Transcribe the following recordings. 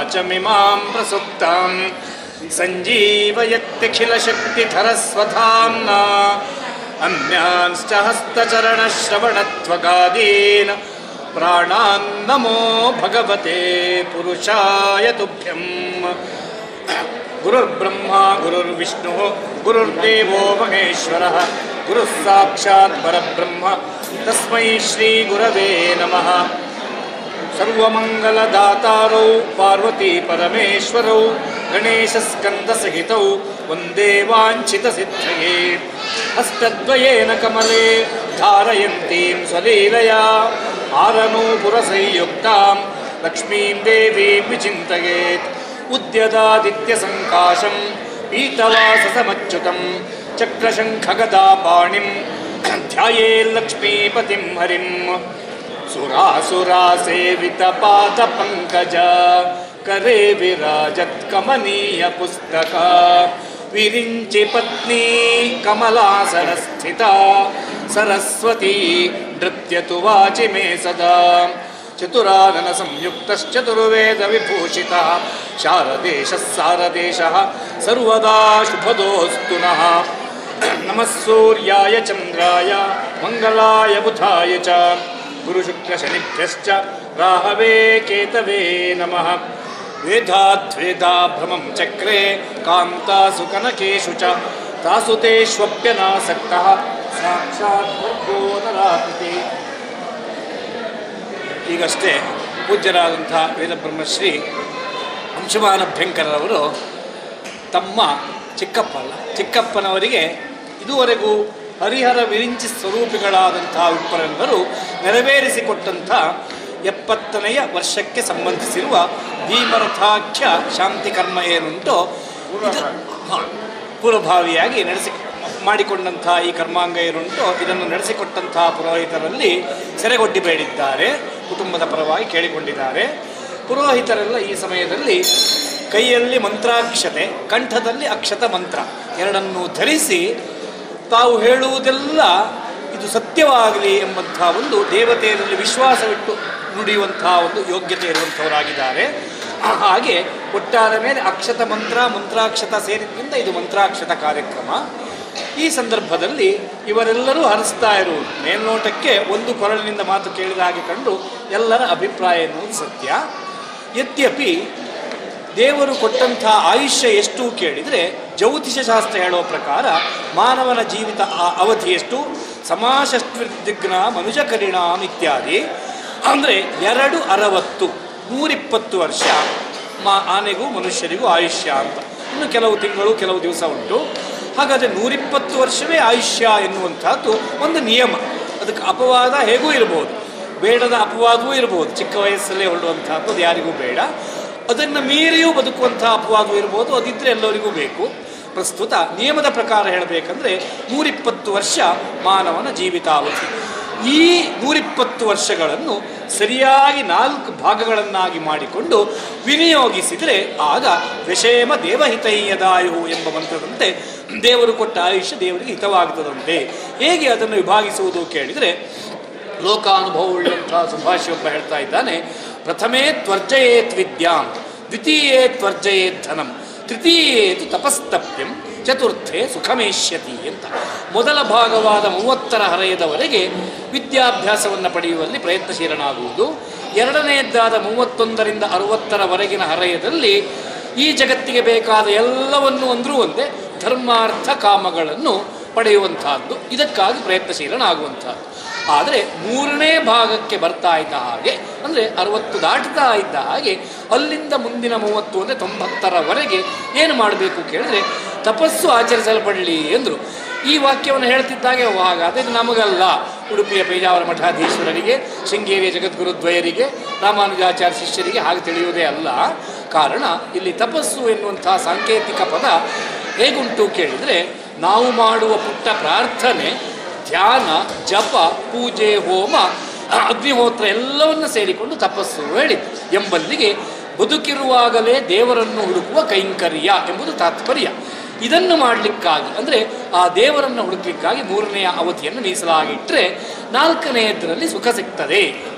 वाचमिमां प्रसुप्तां सञ्जीवयत्यखिलशक्तिधरस्वधाम्ना अन्यांश्च हस्तचरणश्रवणत्वगादीन् प्राणान् नमो भगवते पुरुषाय तुभ्यम् गुरुर्ब्रह्मा गुरुर्विष्णुः गुरुर्देवो महेश्वरः गुरुः साक्षात् परब्रह्म तस्मै श्रीगुरवे नमः सर्वमङ्गलदातारौ पार्वती परमेश्वरौ गणेशस्कन्दसहितौ वन्दे वाञ्छितसिद्धये हस्तद्वयेन कमले धारयन्तीं स्वलीलया आरनूपुरसंयुक्तां लक्ष्मीं देवीं विचिन्तयेत् उद्यदादित्यसङ्काशं पीतवाससमच्युतं चक्रशङ्खगदापाणिं ध्यायेल्लक्ष्मीपतिं हरिम् सुरासुरासेवितपादपङ्कज करे विराजत्कमनीयपुस्तक विरिञ्चि पत्नी कमलासनस्थिता सरस्वती नृत्यतु वाचि मे सदा चतुराननसंयुक्तश्चतुर्वेदविभूषितः शारदेशः सारदेशः सर्वदा शुभदोऽस्तु नः नमः सूर्याय चन्द्राय मङ्गलाय बुधाय च गुरुशुक्रशनिभ्यश्च राहवे केतवे नमः वेदाध्वेदाभ्रमं चक्रे कान्तासु कनकेषु च तासु तेष्वप्यनासक्तः साक्षात् भर्गो ನರಾಕೃತಿ ಈಗಷ್ಟೇ ಪೂಜ್ಯರಾದಂಥ ವೇದಬ್ರಹ್ಮಶ್ರೀ ಅಂಶುಮಾನ ಭ್ಯಂಕರರವರು ತಮ್ಮ ಚಿಕ್ಕಪ್ಪ ಅಲ್ಲ ಚಿಕ್ಕಪ್ಪನವರಿಗೆ ಇದುವರೆಗೂ ಹರಿಹರ ವಿರಿಂಚಿ ಸ್ವರೂಪಿಗಳಾದಂಥ ವಿಪ್ಪರೆಲ್ಲರೂ ನೆರವೇರಿಸಿಕೊಟ್ಟಂಥ ಎಪ್ಪತ್ತನೆಯ ವರ್ಷಕ್ಕೆ ಸಂಬಂಧಿಸಿರುವ ಭೀಮರಥಾಖ್ಯ ಶಾಂತಿ ಕರ್ಮ ಏನುಂಟೋ ಇದು ಹಾ, ಪೂರ್ವಭಾವಿಯಾಗಿ ನಡೆಸಿ ಮಾಡಿಕೊಂಡಂಥ ಈ ಕರ್ಮಾಂಗ ಏನುಂಟೋ ಇದನ್ನು ನಡೆಸಿಕೊಟ್ಟಂಥ ಪುರೋಹಿತರಲ್ಲಿ ಸೆರೆಗೊಡ್ಡಿ ಬೇಡಿದ್ದಾರೆ ಕುಟುಂಬದ ಪರವಾಗಿ ಕೇಳಿಕೊಂಡಿದ್ದಾರೆ ಪುರೋಹಿತರೆಲ್ಲ ಈ ಸಮಯದಲ್ಲಿ ಕೈಯಲ್ಲಿ ಮಂತ್ರಾಕ್ಷತೆ ಕಂಠದಲ್ಲಿ ಅಕ್ಷತ ಮಂತ್ರ ಎರಡನ್ನೂ ಧರಿಸಿ ತಾವು ಹೇಳುವುದೆಲ್ಲ ಇದು ಸತ್ಯವಾಗಲಿ ಎಂಬಂಥ ಒಂದು ದೇವತೆಯಲ್ಲಿ ವಿಶ್ವಾಸವಿಟ್ಟು ನುಡಿಯುವಂಥ ಒಂದು ಯೋಗ್ಯತೆ ಇರುವಂಥವರಾಗಿದ್ದಾರೆ ಹಾಗೆ ಒಟ್ಟಾರೆ ಮೇಲೆ ಅಕ್ಷತ ಮಂತ್ರ ಮಂತ್ರಾಕ್ಷತ ಸೇರಿದ್ರಿಂದ ಇದು ಮಂತ್ರಾಕ್ಷತ ಕಾರ್ಯಕ್ರಮ ಈ ಸಂದರ್ಭದಲ್ಲಿ ಇವರೆಲ್ಲರೂ ಹರಿಸ್ತಾ ಇರುವುದು ಮೇಲ್ನೋಟಕ್ಕೆ ಒಂದು ಕೊರಳಿನಿಂದ ಮಾತು ಕೇಳಿದ ಹಾಗೆ ಕಂಡು ಎಲ್ಲರ ಅಭಿಪ್ರಾಯ ಎನ್ನುವುದು ಸತ್ಯ ಯದ್ಯಪಿ ದೇವರು ಕೊಟ್ಟಂಥ ಆಯುಷ್ಯ ಎಷ್ಟು ಕೇಳಿದರೆ ಜ್ಯೋತಿಷ ಶಾಸ್ತ್ರ ಹೇಳೋ ಪ್ರಕಾರ ಮಾನವನ ಜೀವಿತ ಆ- ಅವಧಿ ಎಷ್ಟು ಸಮಾಷಷ್ಟಿರ್ದಿಗ್ನ ಮನುಜ ಕರಿಣಾಮ್ ಇತ್ಯಾದಿ ಅಂದರೆ ಎರಡು ಅರವತ್ತು ನೂರಿಪ್ಪತ್ತು ವರ್ಷ ಮಾ ಆನೆಗೂ ಮನುಷ್ಯರಿಗೂ ಆಯುಷ್ಯ ಅಂತ ಇನ್ನು ಕೆಲವು ತಿಂಗಳು ಕೆಲವು ದಿವಸ ಉಂಟು ಹಾಗಾದರೆ ನೂರಿಪ್ಪತ್ತು ವರ್ಷವೇ ಆಯುಷ್ಯ ಎನ್ನುವಂಥದ್ದು ಒಂದು ನಿಯಮ ಅದಕ್ಕೆ ಅಪವಾದ ಹೇಗೂ ಇರಬಹುದು ಬೇಡದ ಅಪವಾದವೂ ಇರಬಹುದು ಚಿಕ್ಕ ವಯಸ್ಸಲ್ಲೇ ಹೊರಡುವಂಥದ್ದು ಅದು ಯಾರಿಗೂ ಬೇಡ ಅದನ್ನು ಮೀರಿಯೂ ಬದುಕುವಂಥ ಅಪವಾದವೂ ಇರ್ಬೋದು ಅದಿದ್ದರೆ ಎಲ್ಲರಿಗೂ ಬೇಕು ಪ್ರಸ್ತುತ ನಿಯಮದ ಪ್ರಕಾರ ಹೇಳಬೇಕಂದ್ರೆ ನೂರಿಪ್ಪತ್ತು ವರ್ಷ ಮಾನವನ ಜೀವಿತಾವಧಿ ಈ ನೂರಿಪ್ಪತ್ತು ವರ್ಷಗಳನ್ನು ಸರಿಯಾಗಿ ನಾಲ್ಕು ಭಾಗಗಳನ್ನಾಗಿ ಮಾಡಿಕೊಂಡು ವಿನಿಯೋಗಿಸಿದರೆ ಆಗ ವಿಷೇಮ ದೇವಹಿತೈಯದಾಯು ಎಂಬ ಮಂತ್ರದಂತೆ ದೇವರು ಕೊಟ್ಟ ಆಯುಷ್ಯ ದೇವರಿಗೆ ಹಿತವಾಗುತ್ತದಂತೆ ಹೇಗೆ ಅದನ್ನು ವಿಭಾಗಿಸುವುದು ಕೇಳಿದರೆ ಲೋಕಾನುಭವವುಳ್ಳಂಥ ಸುಭಾಷಿಯೊಬ್ಬ ಹೇಳ್ತಾ ಇದ್ದಾನೆ ಪ್ರಥಮೇ ತ್ವರ್ಜಯೇತ್ ವಿದ್ಯಾಂ ದ್ವಿತೀಯೇ ತ್ವರ್ಜಯೇತ್ ಧನಂ ತೃತೀಯೇತು ತಪಸ್ತಪ್ಯಂ ಚತುರ್ಥೇ ಸುಖಮೇಷ್ಯತಿ ಅಂತ ಮೊದಲ ಭಾಗವಾದ ಮೂವತ್ತರ ಹರೆಯದವರೆಗೆ ವಿದ್ಯಾಭ್ಯಾಸವನ್ನು ಪಡೆಯುವಲ್ಲಿ ಪ್ರಯತ್ನಶೀಲನಾಗುವುದು ಎರಡನೆಯದ್ದಾದ ಮೂವತ್ತೊಂದರಿಂದ ಅರವತ್ತರವರೆಗಿನ ಹರೆಯದಲ್ಲಿ ಈ ಜಗತ್ತಿಗೆ ಬೇಕಾದ ಎಲ್ಲವನ್ನು ಅಂದರೂ ಒಂದೇ ಧರ್ಮಾರ್ಥ ಕಾಮಗಳನ್ನು ಪಡೆಯುವಂತಹದ್ದು ಇದಕ್ಕಾಗಿ ಪ್ರಯತ್ನಶೀಲನಾಗುವಂತಹದ್ದು ಆದರೆ ಮೂರನೇ ಭಾಗಕ್ಕೆ ಬರ್ತಾ ಇದ್ದ ಹಾಗೆ ಅಂದರೆ ಅರವತ್ತು ದಾಟ್ತಾ ಇದ್ದ ಹಾಗೆ ಅಲ್ಲಿಂದ ಮುಂದಿನ ಮೂವತ್ತು ಅಂದರೆ ತೊಂಬತ್ತರವರೆಗೆ ಏನು ಮಾಡಬೇಕು ಕೇಳಿದ್ರೆ ತಪಸ್ಸು ಆಚರಿಸಲ್ಪಡಲಿ ಎಂದರು ಈ ವಾಕ್ಯವನ್ನು ಹೇಳ್ತಿದ್ದಾಗೆ ಓ ಹಾಗಾದ್ರೆ ಇದು ನಮಗಲ್ಲ ಉಡುಪಿಯ ಪೇಜಾವರ ಮಠಾಧೀಶ್ವರರಿಗೆ ಶೃಂಗೇರಿಯ ಜಗದ್ಗುರುದ್ವಯರಿಗೆ ರಾಮಾನುಜಾಚಾರ್ಯ ಶಿಷ್ಯರಿಗೆ ಹಾಗೆ ತಿಳಿಯುವುದೇ ಅಲ್ಲ ಕಾರಣ ಇಲ್ಲಿ ತಪಸ್ಸು ಎನ್ನುವಂತಹ ಸಾಂಕೇತಿಕ ಪದ ಹೇಗುಂಟು ಕೇಳಿದರೆ ನಾವು ಮಾಡುವ ಪುಟ್ಟ ಪ್ರಾರ್ಥನೆ ಧ್ಯಾನ ಜಪ ಪೂಜೆ ಹೋಮ ಅಗ್ನಿಹೋತ್ರ ಎಲ್ಲವನ್ನು ಸೇರಿಕೊಂಡು ತಪಸ್ಸು ಹೇಳಿ ಎಂಬಲ್ಲಿಗೆ ಬದುಕಿರುವಾಗಲೇ ದೇವರನ್ನು ಹುಡುಕುವ ಕೈಂಕರ್ಯ ಎಂಬುದು ತಾತ್ಪರ್ಯ ಇದನ್ನು ಮಾಡಲಿಕ್ಕಾಗಿ ಅಂದರೆ ಆ ದೇವರನ್ನು ಹುಡುಕಲಿಕ್ಕಾಗಿ ಮೂರನೆಯ ಅವಧಿಯನ್ನು ಮೀಸಲಾಗಿಟ್ಟರೆ ನಾಲ್ಕನೆಯದರಲ್ಲಿ ಸುಖ ಸಿಗ್ತದೆ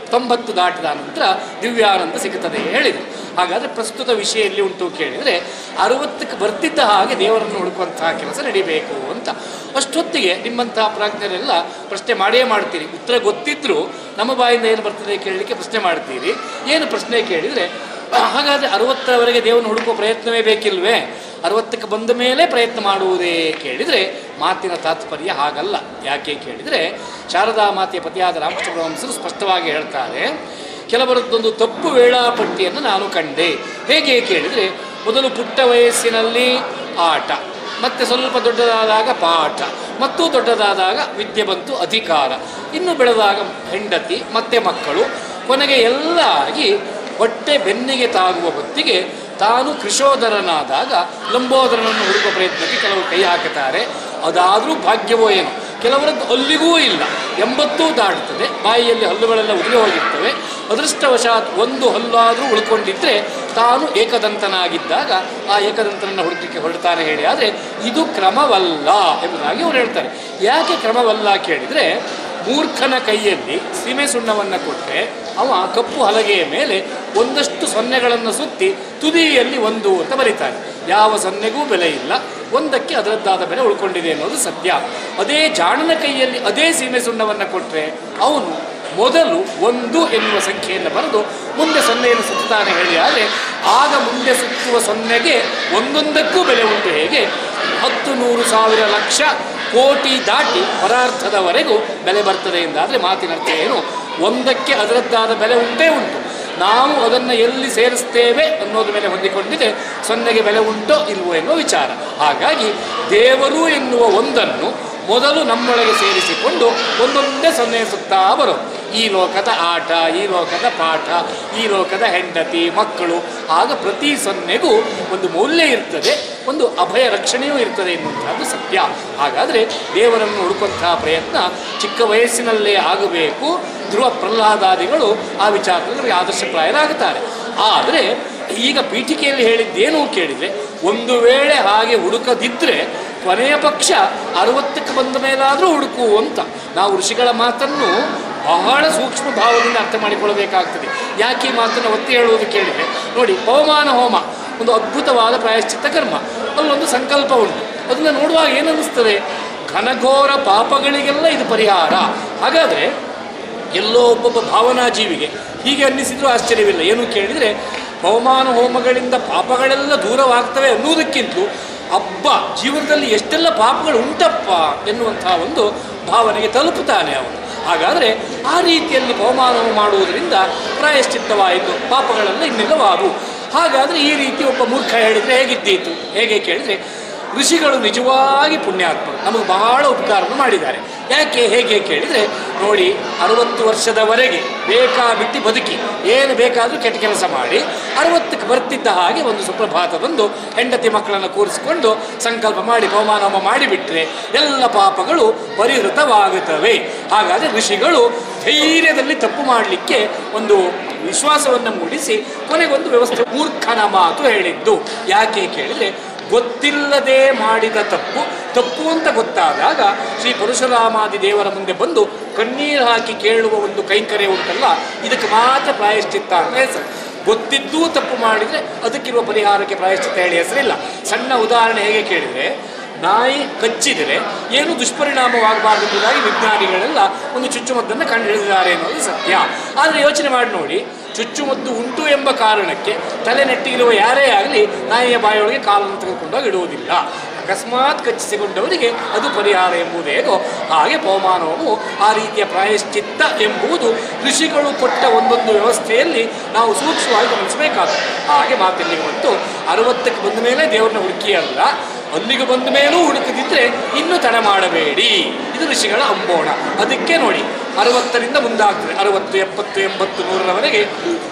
ತೊಂಬತ್ತು ದಾಟಿದ ನಂತರ ದಿವ್ಯಾನಂದ ಸಿಗುತ್ತದೆ ಹೇಳಿದರು ಹಾಗಾದರೆ ಪ್ರಸ್ತುತ ವಿಷಯ ಎಲ್ಲಿ ಉಂಟು ಕೇಳಿದರೆ ಅರವತ್ತಕ್ಕೆ ಬರ್ತಿದ್ದ ಹಾಗೆ ದೇವರನ್ನು ಹುಡುಕುವಂತಹ ಕೆಲಸ ನಡಿಬೇಕು ಅಂತ ಅಷ್ಟೊತ್ತಿಗೆ ನಿಮ್ಮಂತಹ ಪ್ರಾಜ್ಞರೆಲ್ಲ ಪ್ರಶ್ನೆ ಮಾಡೇ ಮಾಡ್ತೀರಿ ಉತ್ತರ ಗೊತ್ತಿದ್ದರೂ ನಮ್ಮ ಬಾಯಿಂದ ಏನು ಬರ್ತದೆ ಕೇಳಲಿಕ್ಕೆ ಪ್ರಶ್ನೆ ಮಾಡ್ತೀರಿ ಏನು ಪ್ರಶ್ನೆ ಕೇಳಿದರೆ ಹಾಗಾದರೆ ಅರವತ್ತರವರೆಗೆ ದೇವರನ್ನು ಹುಡುಕುವ ಪ್ರಯತ್ನವೇ ಬೇಕಿಲ್ವೇ ಅರವತ್ತಕ್ಕೆ ಬಂದ ಮೇಲೆ ಪ್ರಯತ್ನ ಮಾಡುವುದೇ ಕೇಳಿದರೆ ಮಾತಿನ ತಾತ್ಪರ್ಯ ಹಾಗಲ್ಲ ಯಾಕೆ ಕೇಳಿದರೆ ಶಾರದಾ ಮಾತೆಯ ಪತಿಯಾದ ರಾಮಕೃಷ್ಣ ಪರಮಹಂಸರು ಸ್ಪಷ್ಟವಾಗಿ ಹೇಳ್ತಾರೆ ಕೆಲವರದ್ದೊಂದು ತಪ್ಪು ವೇಳಾಪಟ್ಟಿಯನ್ನು ನಾನು ಕಂಡೆ ಹೇಗೆ ಕೇಳಿದರೆ ಮೊದಲು ಪುಟ್ಟ ವಯಸ್ಸಿನಲ್ಲಿ ಆಟ ಮತ್ತೆ ಸ್ವಲ್ಪ ದೊಡ್ಡದಾದಾಗ ಪಾಠ ಮತ್ತು ದೊಡ್ಡದಾದಾಗ ವಿದ್ಯೆ ಬಂತು ಅಧಿಕಾರ ಇನ್ನು ಬೆಳೆದಾಗ ಹೆಂಡತಿ ಮತ್ತೆ ಮಕ್ಕಳು ಕೊನೆಗೆ ಎಲ್ಲ ಆಗಿ ಹೊಟ್ಟೆ ಬೆನ್ನಿಗೆ ತಾಗುವ ಹೊತ್ತಿಗೆ ತಾನು ಕೃಶೋಧರನಾದಾಗ ಲಂಬೋದರನನ್ನು ಹುಡುಕುವ ಪ್ರಯತ್ನಕ್ಕೆ ಕೆಲವರು ಕೈ ಹಾಕುತ್ತಾರೆ ಅದಾದರೂ ಭಾಗ್ಯವೋ ಏನು ಕೆಲವರದ್ದು ಅಲ್ಲಿಗೂ ಇಲ್ಲ ಎಂಬತ್ತೂ ದಾಟುತ್ತದೆ ಬಾಯಿಯಲ್ಲಿ ಹಲ್ಲುಗಳೆಲ್ಲ ಉದುರಿ ಹೋಗಿರ್ತವೆ ಅದೃಷ್ಟವಶಾತ್ ಒಂದು ಹಲ್ಲಾದರೂ ಉಳ್ಕೊಂಡಿದ್ದರೆ ತಾನು ಏಕದಂತನಾಗಿದ್ದಾಗ ಆ ಏಕದಂತನನ್ನು ಹುಡುಕಲಿಕ್ಕೆ ಹೊರಡ್ತಾನೆ ಹೇಳಿ ಆದರೆ ಇದು ಕ್ರಮವಲ್ಲ ಎಂಬುದಾಗಿ ಅವರು ಹೇಳ್ತಾರೆ ಯಾಕೆ ಕ್ರಮವಲ್ಲ ಕೇಳಿದರೆ ಮೂರ್ಖನ ಕೈಯಲ್ಲಿ ಸೀಮೆ ಸುಣ್ಣವನ್ನು ಕೊಟ್ಟರೆ ಅವ ಕಪ್ಪು ಹಲಗೆಯ ಮೇಲೆ ಒಂದಷ್ಟು ಸೊನ್ನೆಗಳನ್ನು ಸುತ್ತಿ ತುದಿಯಲ್ಲಿ ಒಂದು ಅಂತ ಬರೀತಾನೆ ಯಾವ ಸೊನ್ನೆಗೂ ಬೆಲೆ ಇಲ್ಲ ಒಂದಕ್ಕೆ ಅದರದ್ದಾದ ಬೆಲೆ ಉಳ್ಕೊಂಡಿದೆ ಅನ್ನೋದು ಸತ್ಯ ಅದೇ ಜಾಣನ ಕೈಯಲ್ಲಿ ಅದೇ ಸೀಮೆ ಸುಣ್ಣವನ್ನು ಕೊಟ್ಟರೆ ಅವನು ಮೊದಲು ಒಂದು ಎನ್ನುವ ಸಂಖ್ಯೆಯನ್ನು ಬರೆದು ಮುಂದೆ ಸೊನ್ನೆಯನ್ನು ಸುತ್ತಾನೆ ಹೇಳಿ ಆದರೆ ಆಗ ಮುಂದೆ ಸುತ್ತುವ ಸೊನ್ನೆಗೆ ಒಂದೊಂದಕ್ಕೂ ಬೆಲೆ ಉಂಟು ಹೇಗೆ ಹತ್ತು ನೂರು ಸಾವಿರ ಲಕ್ಷ ಕೋಟಿ ದಾಟಿ ಪರಾರ್ಥದವರೆಗೂ ಬೆಲೆ ಬರ್ತದೆ ಎಂದಾದರೆ ಮಾತಿನ ಅರ್ಥ ಏನು ಒಂದಕ್ಕೆ ಅದರದ್ದಾದ ಬೆಲೆ ಉಂಟೇ ಉಂಟು ನಾವು ಅದನ್ನು ಎಲ್ಲಿ ಸೇರಿಸ್ತೇವೆ ಅನ್ನೋದ್ರ ಮೇಲೆ ಹೊಂದಿಕೊಂಡಿದೆ ಸೊನ್ನೆಗೆ ಬೆಲೆ ಉಂಟೋ ಇಲ್ವೋ ಎನ್ನುವ ವಿಚಾರ ಹಾಗಾಗಿ ದೇವರು ಎನ್ನುವ ಒಂದನ್ನು ಮೊದಲು ನಮ್ಮೊಳಗೆ ಸೇರಿಸಿಕೊಂಡು ಒಂದೊಂದೇ ಸೊನ್ನೆ ಸುತ್ತಾ ಬರೋದು ಈ ಲೋಕದ ಆಟ ಈ ಲೋಕದ ಪಾಠ ಈ ಲೋಕದ ಹೆಂಡತಿ ಮಕ್ಕಳು ಆಗ ಪ್ರತಿ ಸೊನ್ನೆಗೂ ಒಂದು ಮೌಲ್ಯ ಇರ್ತದೆ ಒಂದು ಅಭಯ ರಕ್ಷಣೆಯೂ ಇರ್ತದೆ ಎನ್ನುವಂಥದ್ದು ಸತ್ಯ ಹಾಗಾದರೆ ದೇವರನ್ನು ಹುಡುಕುವಂತಹ ಪ್ರಯತ್ನ ಚಿಕ್ಕ ವಯಸ್ಸಿನಲ್ಲೇ ಆಗಬೇಕು ಧ್ರುವ ಪ್ರಹ್ಲಾದಾದಿಗಳು ಆ ವಿಚಾರದಲ್ಲಿ ಆದರ್ಶಪ್ರಾಯರಾಗುತ್ತಾರೆ ಆದರೆ ಈಗ ಪೀಠಿಕೆಯಲ್ಲಿ ಹೇಳಿದ್ದೇನು ಕೇಳಿದರೆ ಒಂದು ವೇಳೆ ಹಾಗೆ ಹುಡುಕದಿದ್ದರೆ ಕೊನೆಯ ಪಕ್ಷ ಅರವತ್ತಕ್ಕೆ ಬಂದ ಮೇಲಾದರೂ ಹುಡುಕು ಅಂತ ನಾವು ಋಷಿಗಳ ಮಾತನ್ನು ಬಹಳ ಸೂಕ್ಷ್ಮ ಭಾವದಿಂದ ಅರ್ಥ ಮಾಡಿಕೊಳ್ಳಬೇಕಾಗ್ತದೆ ಯಾಕೆ ಈ ಮಾತನ್ನು ಒತ್ತಿ ಹೇಳುವುದು ಕೇಳಿದರೆ ನೋಡಿ ಪವಮಾನ ಹೋಮ ಒಂದು ಅದ್ಭುತವಾದ ಪ್ರಾಯಶ್ಚಿತ್ತ ಕರ್ಮ ಅಲ್ಲೊಂದು ಸಂಕಲ್ಪ ಉಂಟು ಅದನ್ನು ನೋಡುವಾಗ ಏನನ್ನಿಸ್ತದೆ ಘನಘೋರ ಪಾಪಗಳಿಗೆಲ್ಲ ಇದು ಪರಿಹಾರ ಹಾಗಾದರೆ ಎಲ್ಲೋ ಒಬ್ಬೊಬ್ಬ ಭಾವನಾ ಜೀವಿಗೆ ಹೀಗೆ ಅನ್ನಿಸಿದರೂ ಆಶ್ಚರ್ಯವಿಲ್ಲ ಏನು ಕೇಳಿದರೆ ಪವಮಾನ ಹೋಮಗಳಿಂದ ಪಾಪಗಳೆಲ್ಲ ದೂರವಾಗ್ತವೆ ಅನ್ನುವುದಕ್ಕಿಂತಲೂ ಅಬ್ಬ ಜೀವನದಲ್ಲಿ ಎಷ್ಟೆಲ್ಲ ಪಾಪಗಳು ಉಂಟಪ್ಪ ಎನ್ನುವಂತಹ ಒಂದು ಭಾವನೆಗೆ ತಲುಪುತ್ತಾನೆ ಅವನು ಹಾಗಾದರೆ ಆ ರೀತಿಯಲ್ಲಿ ಪವಮಾನ ಹೋಮ ಮಾಡುವುದರಿಂದ ಪ್ರಾಯಶ್ಚಿತ್ತವಾಯಿತು ಪಾಪಗಳೆಲ್ಲ ಇನ್ನಿಲ್ಲವಾದವು ಹಾಗಾದರೆ ಈ ರೀತಿ ಒಬ್ಬ ಮೂರ್ಖ ಹೇಳಿದರೆ ಹೇಗಿದ್ದೀತು ಹೇಗೆ ಕೇಳಿದರೆ ಋಷಿಗಳು ನಿಜವಾಗಿ ಪುಣ್ಯಾತ್ಮರು ನಮಗೆ ಬಹಳ ಉಪಕಾರವನ್ನು ಮಾಡಿದ್ದಾರೆ ಯಾಕೆ ಹೇಗೆ ಕೇಳಿದರೆ ನೋಡಿ ಅರವತ್ತು ವರ್ಷದವರೆಗೆ ಬೇಕಾಬಿಟ್ಟು ಬದುಕಿ ಏನು ಬೇಕಾದರೂ ಕೆಟ್ಟ ಕೆಲಸ ಮಾಡಿ ಅರವತ್ತಕ್ಕೆ ಬರ್ತಿದ್ದ ಹಾಗೆ ಒಂದು ಸುಪ್ರಭಾತ ಬಂದು ಹೆಂಡತಿ ಮಕ್ಕಳನ್ನು ಕೂರಿಸಿಕೊಂಡು ಸಂಕಲ್ಪ ಮಾಡಿ ಹೋಮಾನೋಮ ಮಾಡಿಬಿಟ್ರೆ ಎಲ್ಲ ಪಾಪಗಳು ಪರಿಹೃತವಾಗುತ್ತವೆ ಹಾಗಾದರೆ ಋಷಿಗಳು ಧೈರ್ಯದಲ್ಲಿ ತಪ್ಪು ಮಾಡಲಿಕ್ಕೆ ಒಂದು ವಿಶ್ವಾಸವನ್ನು ಮೂಡಿಸಿ ಕೊನೆಗೊಂದು ವ್ಯವಸ್ಥೆ ಮೂರ್ಖನ ಮಾತು ಹೇಳಿದ್ದು ಯಾಕೆ ಕೇಳಿದರೆ ಗೊತ್ತಿಲ್ಲದೆ ಮಾಡಿದ ತಪ್ಪು ತಪ್ಪು ಅಂತ ಗೊತ್ತಾದಾಗ ಶ್ರೀ ಪರಶುರಾಮಾದಿ ದೇವರ ಮುಂದೆ ಬಂದು ಕಣ್ಣೀರು ಹಾಕಿ ಕೇಳುವ ಒಂದು ಕೈಂಕರ್ಯ ಉಂಟಲ್ಲ ಇದಕ್ಕೆ ಮಾತ್ರ ಪ್ರಾಯಶ್ಚಿತ್ತ ಅಂತ ಹೆಸರು ಗೊತ್ತಿದ್ದೂ ತಪ್ಪು ಮಾಡಿದರೆ ಅದಕ್ಕಿರುವ ಪರಿಹಾರಕ್ಕೆ ಪ್ರಾಯಶ್ಚಿತ್ತ ಹೇಳಿ ಹೆಸರಿಲ್ಲ ಸಣ್ಣ ಉದಾಹರಣೆ ಹೇಗೆ ಕೇಳಿದರೆ ನಾಯಿ ಕಚ್ಚಿದರೆ ಏನು ದುಷ್ಪರಿಣಾಮವಾಗಬಾರದು ಎಂಬುದಾಗಿ ವಿಜ್ಞಾನಿಗಳೆಲ್ಲ ಒಂದು ಚುಚ್ಚುಮದ್ದನ್ನು ಕಂಡುಹಿಡಿದಿದ್ದಾರೆ ಅನ್ನೋದು ಸತ್ಯ ಆದರೆ ಯೋಚನೆ ಮಾಡಿ ನೋಡಿ ಚುಚ್ಚುಮದ್ದು ಉಂಟು ಎಂಬ ಕಾರಣಕ್ಕೆ ತಲೆ ನೆಟ್ಟಿಗಿರುವ ಯಾರೇ ಆಗಲಿ ನಾಯಿಯ ಬಾಯೊಳಗೆ ಕಾಲನ್ನು ತೆಗೆದುಕೊಂಡೋಗಿ ಇಡುವುದಿಲ್ಲ ಅಕಸ್ಮಾತ್ ಕಚ್ಚಿಸಿಕೊಂಡವರಿಗೆ ಅದು ಪರಿಹಾರ ಎಂಬುದೇನೋ ಹಾಗೆ ಪವಮಾನವು ಆ ರೀತಿಯ ಪ್ರಾಯಶ್ಚಿತ್ತ ಎಂಬುದು ಋಷಿಗಳು ಕೊಟ್ಟ ಒಂದೊಂದು ವ್ಯವಸ್ಥೆಯಲ್ಲಿ ನಾವು ಸೂಕ್ಷ್ಮವಾಗಿ ಗಮನಿಸಬೇಕಾಗುತ್ತೆ ಹಾಗೆ ಮಾತಿಲ್ಲಿಗೆ ಬಂತು ಅರವತ್ತಕ್ಕೆ ಬಂದ ಮೇಲೆ ದೇವರನ್ನ ಹುಡುಕಿ ಅಲ್ಲ ಅಲ್ಲಿಗೆ ಬಂದ ಮೇಲೂ ಹುಡುಕದಿದ್ದರೆ ಇನ್ನೂ ತಡ ಮಾಡಬೇಡಿ ಇದು ಋಷಿಗಳ ಅಂಬೋಣ ಅದಕ್ಕೆ ನೋಡಿ ಅರವತ್ತರಿಂದ ಮುಂದಾಗ್ತದೆ ಅರವತ್ತು ಎಪ್ಪತ್ತು ಎಂಬತ್ತು ನೂರರವರೆಗೆ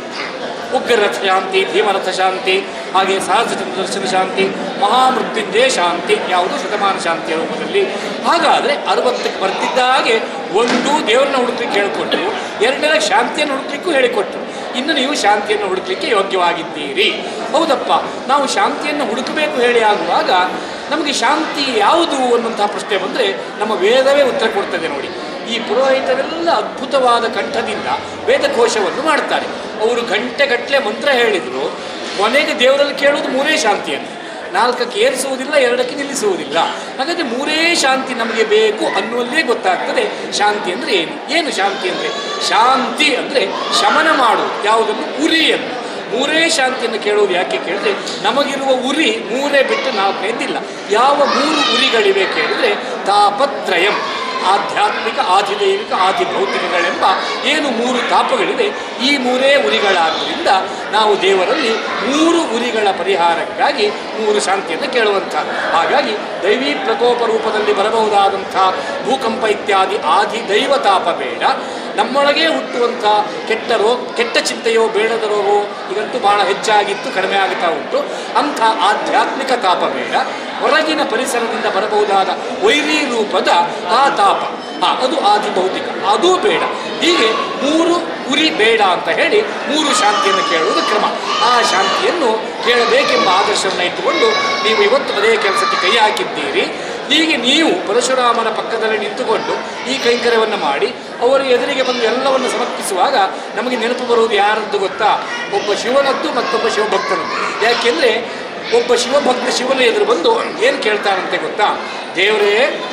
ಉಗ್ರರಥ ಶಾಂತಿ ಭೀಮರಥ ಶಾಂತಿ ಹಾಗೆ ಸಹಸ್ರ ದರ್ಶನ ಶಾಂತಿ ಮಹಾಮೃತ್ಯುಂಜಯ ಶಾಂತಿ ಯಾವುದು ಶತಮಾನ ಶಾಂತಿಯ ರೂಪದಲ್ಲಿ ಹಾಗಾದರೆ ಅರವತ್ತಕ್ಕೆ ಬರ್ತಿದ್ದ ಹಾಗೆ ಒಂದು ದೇವರನ್ನ ಹುಡುಕ್ಲಿಕ್ಕೆ ಹೇಳಿಕೊಟ್ರು ಎರಡನೇ ಶಾಂತಿಯನ್ನು ಹುಡುಕ್ಲಿಕ್ಕೂ ಹೇಳಿಕೊಟ್ರು ಇನ್ನು ನೀವು ಶಾಂತಿಯನ್ನು ಹುಡುಕ್ಲಿಕ್ಕೆ ಯೋಗ್ಯವಾಗಿದ್ದೀರಿ ಹೌದಪ್ಪ ನಾವು ಶಾಂತಿಯನ್ನು ಹುಡುಕಬೇಕು ಹೇಳಿ ಆಗುವಾಗ ನಮಗೆ ಶಾಂತಿ ಯಾವುದು ಅನ್ನುವಂತಹ ಪ್ರಶ್ನೆ ಬಂದರೆ ನಮ್ಮ ವೇದವೇ ಉತ್ತರ ಕೊಡ್ತದೆ ನೋಡಿ ಈ ಪುರೋಹಿತರೆಲ್ಲ ಅದ್ಭುತವಾದ ಕಂಠದಿಂದ ವೇದಘೋಷವನ್ನು ಮಾಡ್ತಾರೆ ಅವರು ಗಂಟೆಗಟ್ಟಲೆ ಮಂತ್ರ ಹೇಳಿದರು ಕೊನೆಗೆ ದೇವರಲ್ಲಿ ಕೇಳೋದು ಮೂರೇ ಶಾಂತಿಯನ್ನು ನಾಲ್ಕಕ್ಕೆ ಏರಿಸುವುದಿಲ್ಲ ಎರಡಕ್ಕೆ ನಿಲ್ಲಿಸುವುದಿಲ್ಲ ಹಾಗಾದರೆ ಮೂರೇ ಶಾಂತಿ ನಮಗೆ ಬೇಕು ಅನ್ನುವಲ್ಲೇ ಗೊತ್ತಾಗ್ತದೆ ಶಾಂತಿ ಅಂದರೆ ಏನು ಏನು ಶಾಂತಿ ಅಂದರೆ ಶಾಂತಿ ಅಂದರೆ ಶಮನ ಮಾಡುವುದು ಯಾವುದನ್ನು ಉರಿಯನ್ನು ಮೂರೇ ಶಾಂತಿಯನ್ನು ಕೇಳುವುದು ಯಾಕೆ ಕೇಳಿದ್ರೆ ನಮಗಿರುವ ಉರಿ ಮೂರೇ ಬಿಟ್ಟು ನಾಲ್ಕೈದಿಲ್ಲ ಯಾವ ಮೂರು ಉರಿಗಳಿವೆ ಕೇಳಿದರೆ ತಾಪತ್ರಯಂ ಆಧ್ಯಾತ್ಮಿಕ ಆಧಿದೈವಿಕ ಆದಿಭೌತಿಕಗಳೆಂಬ ಏನು ಮೂರು ತಾಪಗಳಿವೆ ಈ ಮೂರೇ ಉರಿಗಳಾದ್ದರಿಂದ ನಾವು ದೇವರಲ್ಲಿ ಮೂರು ಉರಿಗಳ ಪರಿಹಾರಕ್ಕಾಗಿ ಮೂರು ಶಾಂತಿಯನ್ನು ಕೇಳುವಂಥ ಹಾಗಾಗಿ ದೈವೀ ಪ್ರಕೋಪ ರೂಪದಲ್ಲಿ ಬರಬಹುದಾದಂಥ ಭೂಕಂಪ ಇತ್ಯಾದಿ ಆದಿ ದೈವ ತಾಪ ಬೇಡ ನಮ್ಮೊಳಗೆ ಹುಟ್ಟುವಂಥ ಕೆಟ್ಟ ರೋ ಕೆಟ್ಟ ಚಿಂತೆಯೋ ಬೇಡದ ರೋಗೋ ಈಗಂತೂ ಭಾಳ ಹೆಚ್ಚಾಗಿತ್ತು ಕಡಿಮೆ ಆಗುತ್ತಾ ಉಂಟು ಅಂಥ ಆಧ್ಯಾತ್ಮಿಕ ತಾಪ ಬೇಡ ಹೊರಗಿನ ಪರಿಸರದಿಂದ ಬರಬಹುದಾದ ವೈರಿ ರೂಪದ ಆ ತಾಪ ಆ, ಅದು ಆದಿ ಭೌತಿಕ ಅದೂ ಬೇಡ ಹೀಗೆ ಮೂರು ಉರಿ ಬೇಡ ಅಂತ ಹೇಳಿ ಮೂರು ಶಾಂತಿಯನ್ನು ಕೇಳುವುದು ಕ್ರಮ ಆ ಶಾಂತಿಯನ್ನು ಕೇಳಬೇಕೆಂಬ ಆದರ್ಶವನ್ನು ಇಟ್ಟುಕೊಂಡು ನೀವು ಇವತ್ತು ಅದೇ ಕೆಲಸಕ್ಕೆ ಕೈ ಹಾಕಿದ್ದೀರಿ ಹೀಗೆ ನೀವು ಪರಶುರಾಮನ ಪಕ್ಕದಲ್ಲಿ ನಿಂತುಕೊಂಡು ಈ ಕೈಂಕರ್ಯವನ್ನು ಮಾಡಿ ಅವರು ಎದುರಿಗೆ ಬಂದು ಎಲ್ಲವನ್ನು ಸಮರ್ಪಿಸುವಾಗ ನಮಗೆ ನೆನಪು ಬರುವುದು ಯಾರದ್ದು ಗೊತ್ತಾ ಒಬ್ಬ ಶಿವನದ್ದು ಮತ್ತೊಬ್ಬ ಶಿವಭಕ್ತನದ್ದು ಯಾಕೆಂದರೆ ಒಬ್ಬ ಶಿವಭಕ್ತ ಶಿವನ ಎದುರು ಬಂದು ಏನು ಕೇಳ್ತಾನಂತೆ ಗೊತ್ತಾ ದೇವರೇ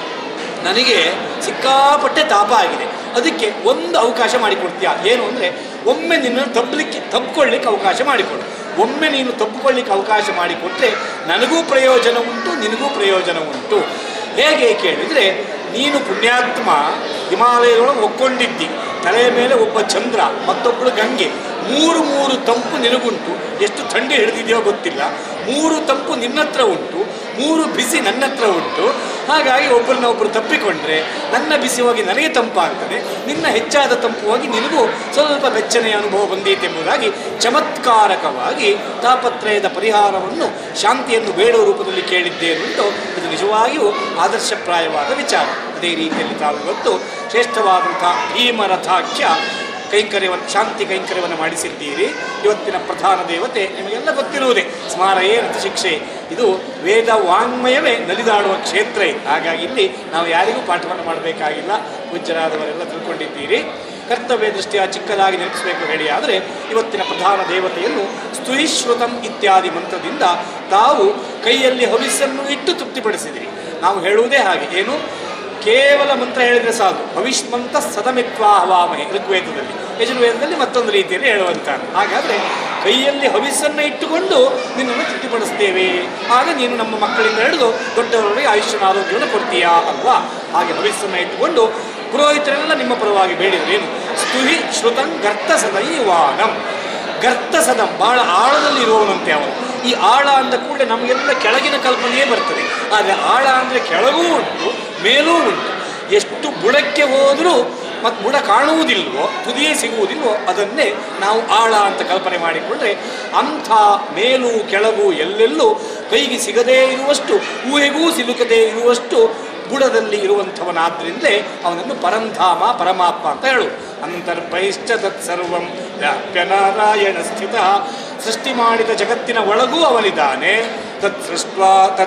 ನನಗೆ ಸಿಕ್ಕಾಪಟ್ಟೆ ತಾಪ ಆಗಿದೆ ಅದಕ್ಕೆ ಒಂದು ಅವಕಾಶ ಮಾಡಿಕೊಡ್ತೀಯಾ ಏನು ಅಂದರೆ ಒಮ್ಮೆ ನಿನ್ನನ್ನು ತಪ್ಪಲಿಕ್ಕೆ ತಪ್ಪಿಕೊಳ್ಳಿಕ್ಕೆ ಅವಕಾಶ ಮಾಡಿಕೊಡು ಒಮ್ಮೆ ನೀನು ತಪ್ಪಿಕೊಳ್ಳಿಕ್ಕೆ ಅವಕಾಶ ಮಾಡಿಕೊಟ್ರೆ ನನಗೂ ಪ್ರಯೋಜನ ಉಂಟು ನಿನಗೂ ಪ್ರಯೋಜನ ಉಂಟು ಹೇಗೆ ಕೇಳಿದರೆ ನೀನು ಪುಣ್ಯಾತ್ಮ ಹಿಮಾಲಯದೊಳಗೆ ಒಕ್ಕೊಂಡಿದ್ದಿ ತಲೆಯ ಮೇಲೆ ಒಬ್ಬ ಚಂದ್ರ ಮತ್ತೊಬ್ಬಳು ಗಂಗೆ ಮೂರು ಮೂರು ತಂಪು ನಿನಗುಂಟು ಎಷ್ಟು ಥಂಡಿ ಹಿಡಿದಿದೆಯೋ ಗೊತ್ತಿಲ್ಲ ಮೂರು ತಂಪು ನಿನ್ನ ಹತ್ರ ಉಂಟು ಮೂರು ಬಿಸಿ ನನ್ನ ಹತ್ರ ಉಂಟು ಹಾಗಾಗಿ ಒಬ್ಬರನ್ನ ಒಬ್ಬರು ತಪ್ಪಿಕೊಂಡ್ರೆ ನನ್ನ ಬಿಸಿ ಹೋಗಿ ನನಗೆ ತಂಪಾಗ್ತದೆ ನಿನ್ನ ಹೆಚ್ಚಾದ ತಂಪು ಹೋಗಿ ನಿನಗೂ ಸ್ವಲ್ಪ ಬೆಚ್ಚನೆಯ ಅನುಭವ ಬಂದೀತೆಂಬುದಾಗಿ ಚಮತ್ಕಾರಕವಾಗಿ ತಾಪತ್ರಯದ ಪರಿಹಾರವನ್ನು ಶಾಂತಿಯನ್ನು ಬೇಡುವ ರೂಪದಲ್ಲಿ ಕೇಳಿದ್ದೇನುಂಟು ಇದು ನಿಜವಾಗಿಯೂ ಆದರ್ಶಪ್ರಾಯವಾದ ವಿಚಾರ ಅದೇ ರೀತಿಯಲ್ಲಿ ತಾವು ಇವತ್ತು ಶ್ರೇಷ್ಠವಾದಂಥ ಭೀಮರಥಾಖ್ಯ ಕೈಂಕರ್ಯವನ್ನು ಶಾಂತಿ ಕೈಂಕರ್ಯವನ್ನು ಮಾಡಿಸಿದ್ದೀರಿ ಇವತ್ತಿನ ಪ್ರಧಾನ ದೇವತೆ ನಿಮಗೆಲ್ಲ ಗೊತ್ತಿರುವುದೇ ಸ್ಮಾರಯೇ ಶಿಕ್ಷೆ ಇದು ವೇದ ವಾಂಗ್ಮಯವೇ ನಲಿದಾಡುವ ಕ್ಷೇತ್ರ ಇದು ಹಾಗಾಗಿ ಇಲ್ಲಿ ನಾವು ಯಾರಿಗೂ ಪಾಠವನ್ನು ಮಾಡಬೇಕಾಗಿಲ್ಲ ಪೂಜ್ಯರಾದವರೆಲ್ಲ ತಿಳ್ಕೊಂಡಿದ್ದೀರಿ ಕರ್ತವ್ಯ ದೃಷ್ಟಿಯ ಚಿಕ್ಕದಾಗಿ ನೆನಪಿಸಬೇಕು ಹೇಳಿ ಆದರೆ ಇವತ್ತಿನ ಪ್ರಧಾನ ದೇವತೆಯನ್ನು ಸ್ತುಯಿಶ್ರುತಂ ಇತ್ಯಾದಿ ಮಂತ್ರದಿಂದ ತಾವು ಕೈಯಲ್ಲಿ ಹವಿಸ್ಸನ್ನು ಇಟ್ಟು ತೃಪ್ತಿಪಡಿಸಿದಿರಿ ನಾವು ಹೇಳುವುದೇ ಹಾಗೆ ಏನು ಕೇವಲ ಮಂತ್ರ ಹೇಳಿದರೆ ಸಾಕು ಭವಿಷ್ಮಂತ ಸದಮಿತ್ವ ಹವಾಮಹೆ ಋಗ್ವೇದದಲ್ಲಿ ಯಜುರ್ವೇದದಲ್ಲಿ ಮತ್ತೊಂದು ರೀತಿಯಲ್ಲಿ ಹೇಳುವಂತಾನೆ ಹಾಗಾದರೆ ಕೈಯಲ್ಲಿ ಹವಿಸ್ಸನ್ನು ಇಟ್ಟುಕೊಂಡು ನಿನ್ನನ್ನು ತೃಪ್ತಿಪಡಿಸ್ತೇವೆ ಆಗ ನೀನು ನಮ್ಮ ಮಕ್ಕಳಿಂದ ಹಿಡಿದು ದೊಡ್ಡವರಿಗೆ ಆಯುಷ್ಯನ ಆರೋಗ್ಯವನ್ನು ಕೊಡ್ತೀಯಾ ಅಲ್ವಾ ಹಾಗೆ ಹವಿಸ್ಸನ್ನು ಇಟ್ಟುಕೊಂಡು ಪುರೋಹಿತರೆಲ್ಲ ನಿಮ್ಮ ಪರವಾಗಿ ಬೇಡಿದ್ರೇನು ಸ್ತುಹಿ ಶ್ರುತಂ ಗರ್ತ ಸದೈವಾನಂ ಗರ್ತ ಸದಂ ಬಹಳ ಆಳದಲ್ಲಿ ಇರುವವನಂತೆ ಅವನು ಈ ಆಳ ಅಂದ ಕೂಡಲೇ ನಮಗೆಲ್ಲ ಕೆಳಗಿನ ಕಲ್ಪನೆಯೇ ಬರ್ತದೆ ಆದರೆ ಆಳ ಅಂದರೆ ಕೆಳಗೂ ಉಂಟು ಮೇಲೂ ಉಂಟು ಎಷ್ಟು ಬುಡಕ್ಕೆ ಹೋದರೂ ಮತ್ತು ಬುಡ ಕಾಣುವುದಿಲ್ವೋ ತುದಿಯೇ ಸಿಗುವುದಿಲ್ವೋ ಅದನ್ನೇ ನಾವು ಆಳ ಅಂತ ಕಲ್ಪನೆ ಮಾಡಿಕೊಂಡ್ರೆ ಅಂಥ ಮೇಲು ಕೆಳಗು ಎಲ್ಲೆಲ್ಲೂ ಕೈಗೆ ಸಿಗದೇ ಇರುವಷ್ಟು ಊಹೆಗೂ ಸಿಲುಕದೇ ಇರುವಷ್ಟು ಬುಡದಲ್ಲಿ ಇರುವಂಥವನಾದ್ರಿಂದಲೇ ಅವನನ್ನು ಪರಂಧಾಮ ಪರಮಾತ್ಮ ಅಂತ ಹೇಳು ಅಂತರ್ಬಹಿಶ್ಚ ತತ್ಸರ್ವಂ ವ್ಯಾಪ್ಯ ನಾರಾಯಣ ಸ್ಥಿತ ಸೃಷ್ಟಿ ಮಾಡಿದ ಜಗತ್ತಿನ ಒಳಗೂ ಅವನಿದ್ದಾನೆ ತತ್ ಸೃಷ್ಟ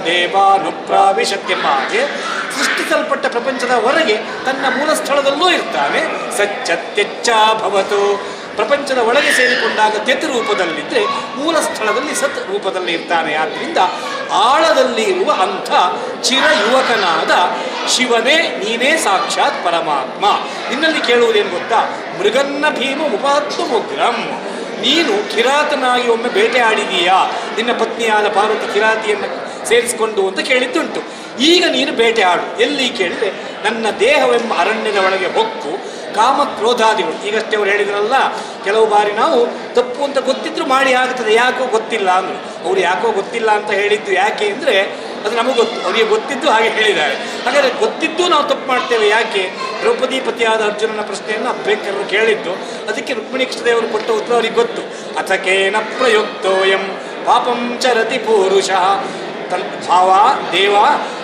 ತದೇವಾನುಪ್ರಾವಿಶತ್ಯಂಬ ಹಾಗೆ ಸೃಷ್ಟಿಸಲ್ಪಟ್ಟ ಪ್ರಪಂಚದ ಹೊರಗೆ ತನ್ನ ಮೂಲ ಸ್ಥಳದಲ್ಲೂ ಇರ್ತಾನೆ ಸಚ್ಚತ್ಯಚ್ಚಾಭವತು ಪ್ರಪಂಚದ ಒಳಗೆ ಸೇರಿಕೊಂಡಾಗ ತೆತ್ ರೂಪದಲ್ಲಿದ್ದರೆ ಮೂಲ ಸ್ಥಳದಲ್ಲಿ ಸತ್ ರೂಪದಲ್ಲಿ ಇರ್ತಾನೆ ಆದ್ದರಿಂದ ಆಳದಲ್ಲಿ ಇರುವ ಅಂಥ ಚಿರ ಯುವಕನಾದ ಶಿವನೇ ನೀನೇ ಸಾಕ್ಷಾತ್ ಪರಮಾತ್ಮ ನಿನ್ನಲ್ಲಿ ಕೇಳುವುದೇನು ಗೊತ್ತಾ ಮೃಗನ್ನ ಭೀಮ ಉಪಾತ್ಮ ಉಗ್ರಂ ನೀನು ಕಿರಾತನಾಗಿ ಒಮ್ಮೆ ಬೇಟೆ ಆಡಿದೀಯಾ ನಿನ್ನ ಪತ್ನಿಯಾದ ಪಾರ್ವತಿ ಕಿರಾತಿಯನ್ನು ಸೇರಿಸಿಕೊಂಡು ಅಂತ ಕೇಳಿದ್ದುಂಟು ಈಗ ನೀನು ಬೇಟೆ ಆಡು ಎಲ್ಲಿ ಕೇಳಿದರೆ ನನ್ನ ದೇಹವೆಂಬ ಅರಣ್ಯದ ಒಳಗೆ ಹೊಕ್ಕು ಕಾಮ ಕ್ರೋಧಾದಿಗಳು ಈಗಷ್ಟೇ ಅವ್ರು ಹೇಳಿದ್ರಲ್ಲ ಕೆಲವು ಬಾರಿ ನಾವು ತಪ್ಪು ಅಂತ ಗೊತ್ತಿದ್ರು ಮಾಡಿ ಆಗ್ತದೆ ಯಾಕೋ ಗೊತ್ತಿಲ್ಲ ಅಂದರು ಅವ್ರು ಯಾಕೋ ಗೊತ್ತಿಲ್ಲ ಅಂತ ಹೇಳಿದ್ದು ಯಾಕೆ ಅಂದರೆ ಅದು ನಮಗೆ ಗೊತ್ತು ಅವರಿಗೆ ಗೊತ್ತಿದ್ದು ಹಾಗೆ ಹೇಳಿದ್ದಾರೆ ಹಾಗಾದರೆ ಗೊತ್ತಿದ್ದು ನಾವು ತಪ್ಪು ಮಾಡ್ತೇವೆ ಯಾಕೆ ದ್ರೌಪದಿ ಪತಿಯಾದ ಅರ್ಜುನನ ಪ್ರಶ್ನೆಯನ್ನು ಅಭ್ಯಂಕರರು ಕೇಳಿದ್ದು ಅದಕ್ಕೆ ರುಕ್ಮಿಣಿ ಕೃಷ್ಣದೇವರು ಕೊಟ್ಟ ಉತ್ತರ ಅವರಿಗೆ ಗೊತ್ತು ಅಥಕೇನ ಪ್ರಯುಕ್ತೋಯಂ ಪಾಪಂ ಚರತಿ ಪೂರುಷ ತನ್ ಭಾವ ದೇವ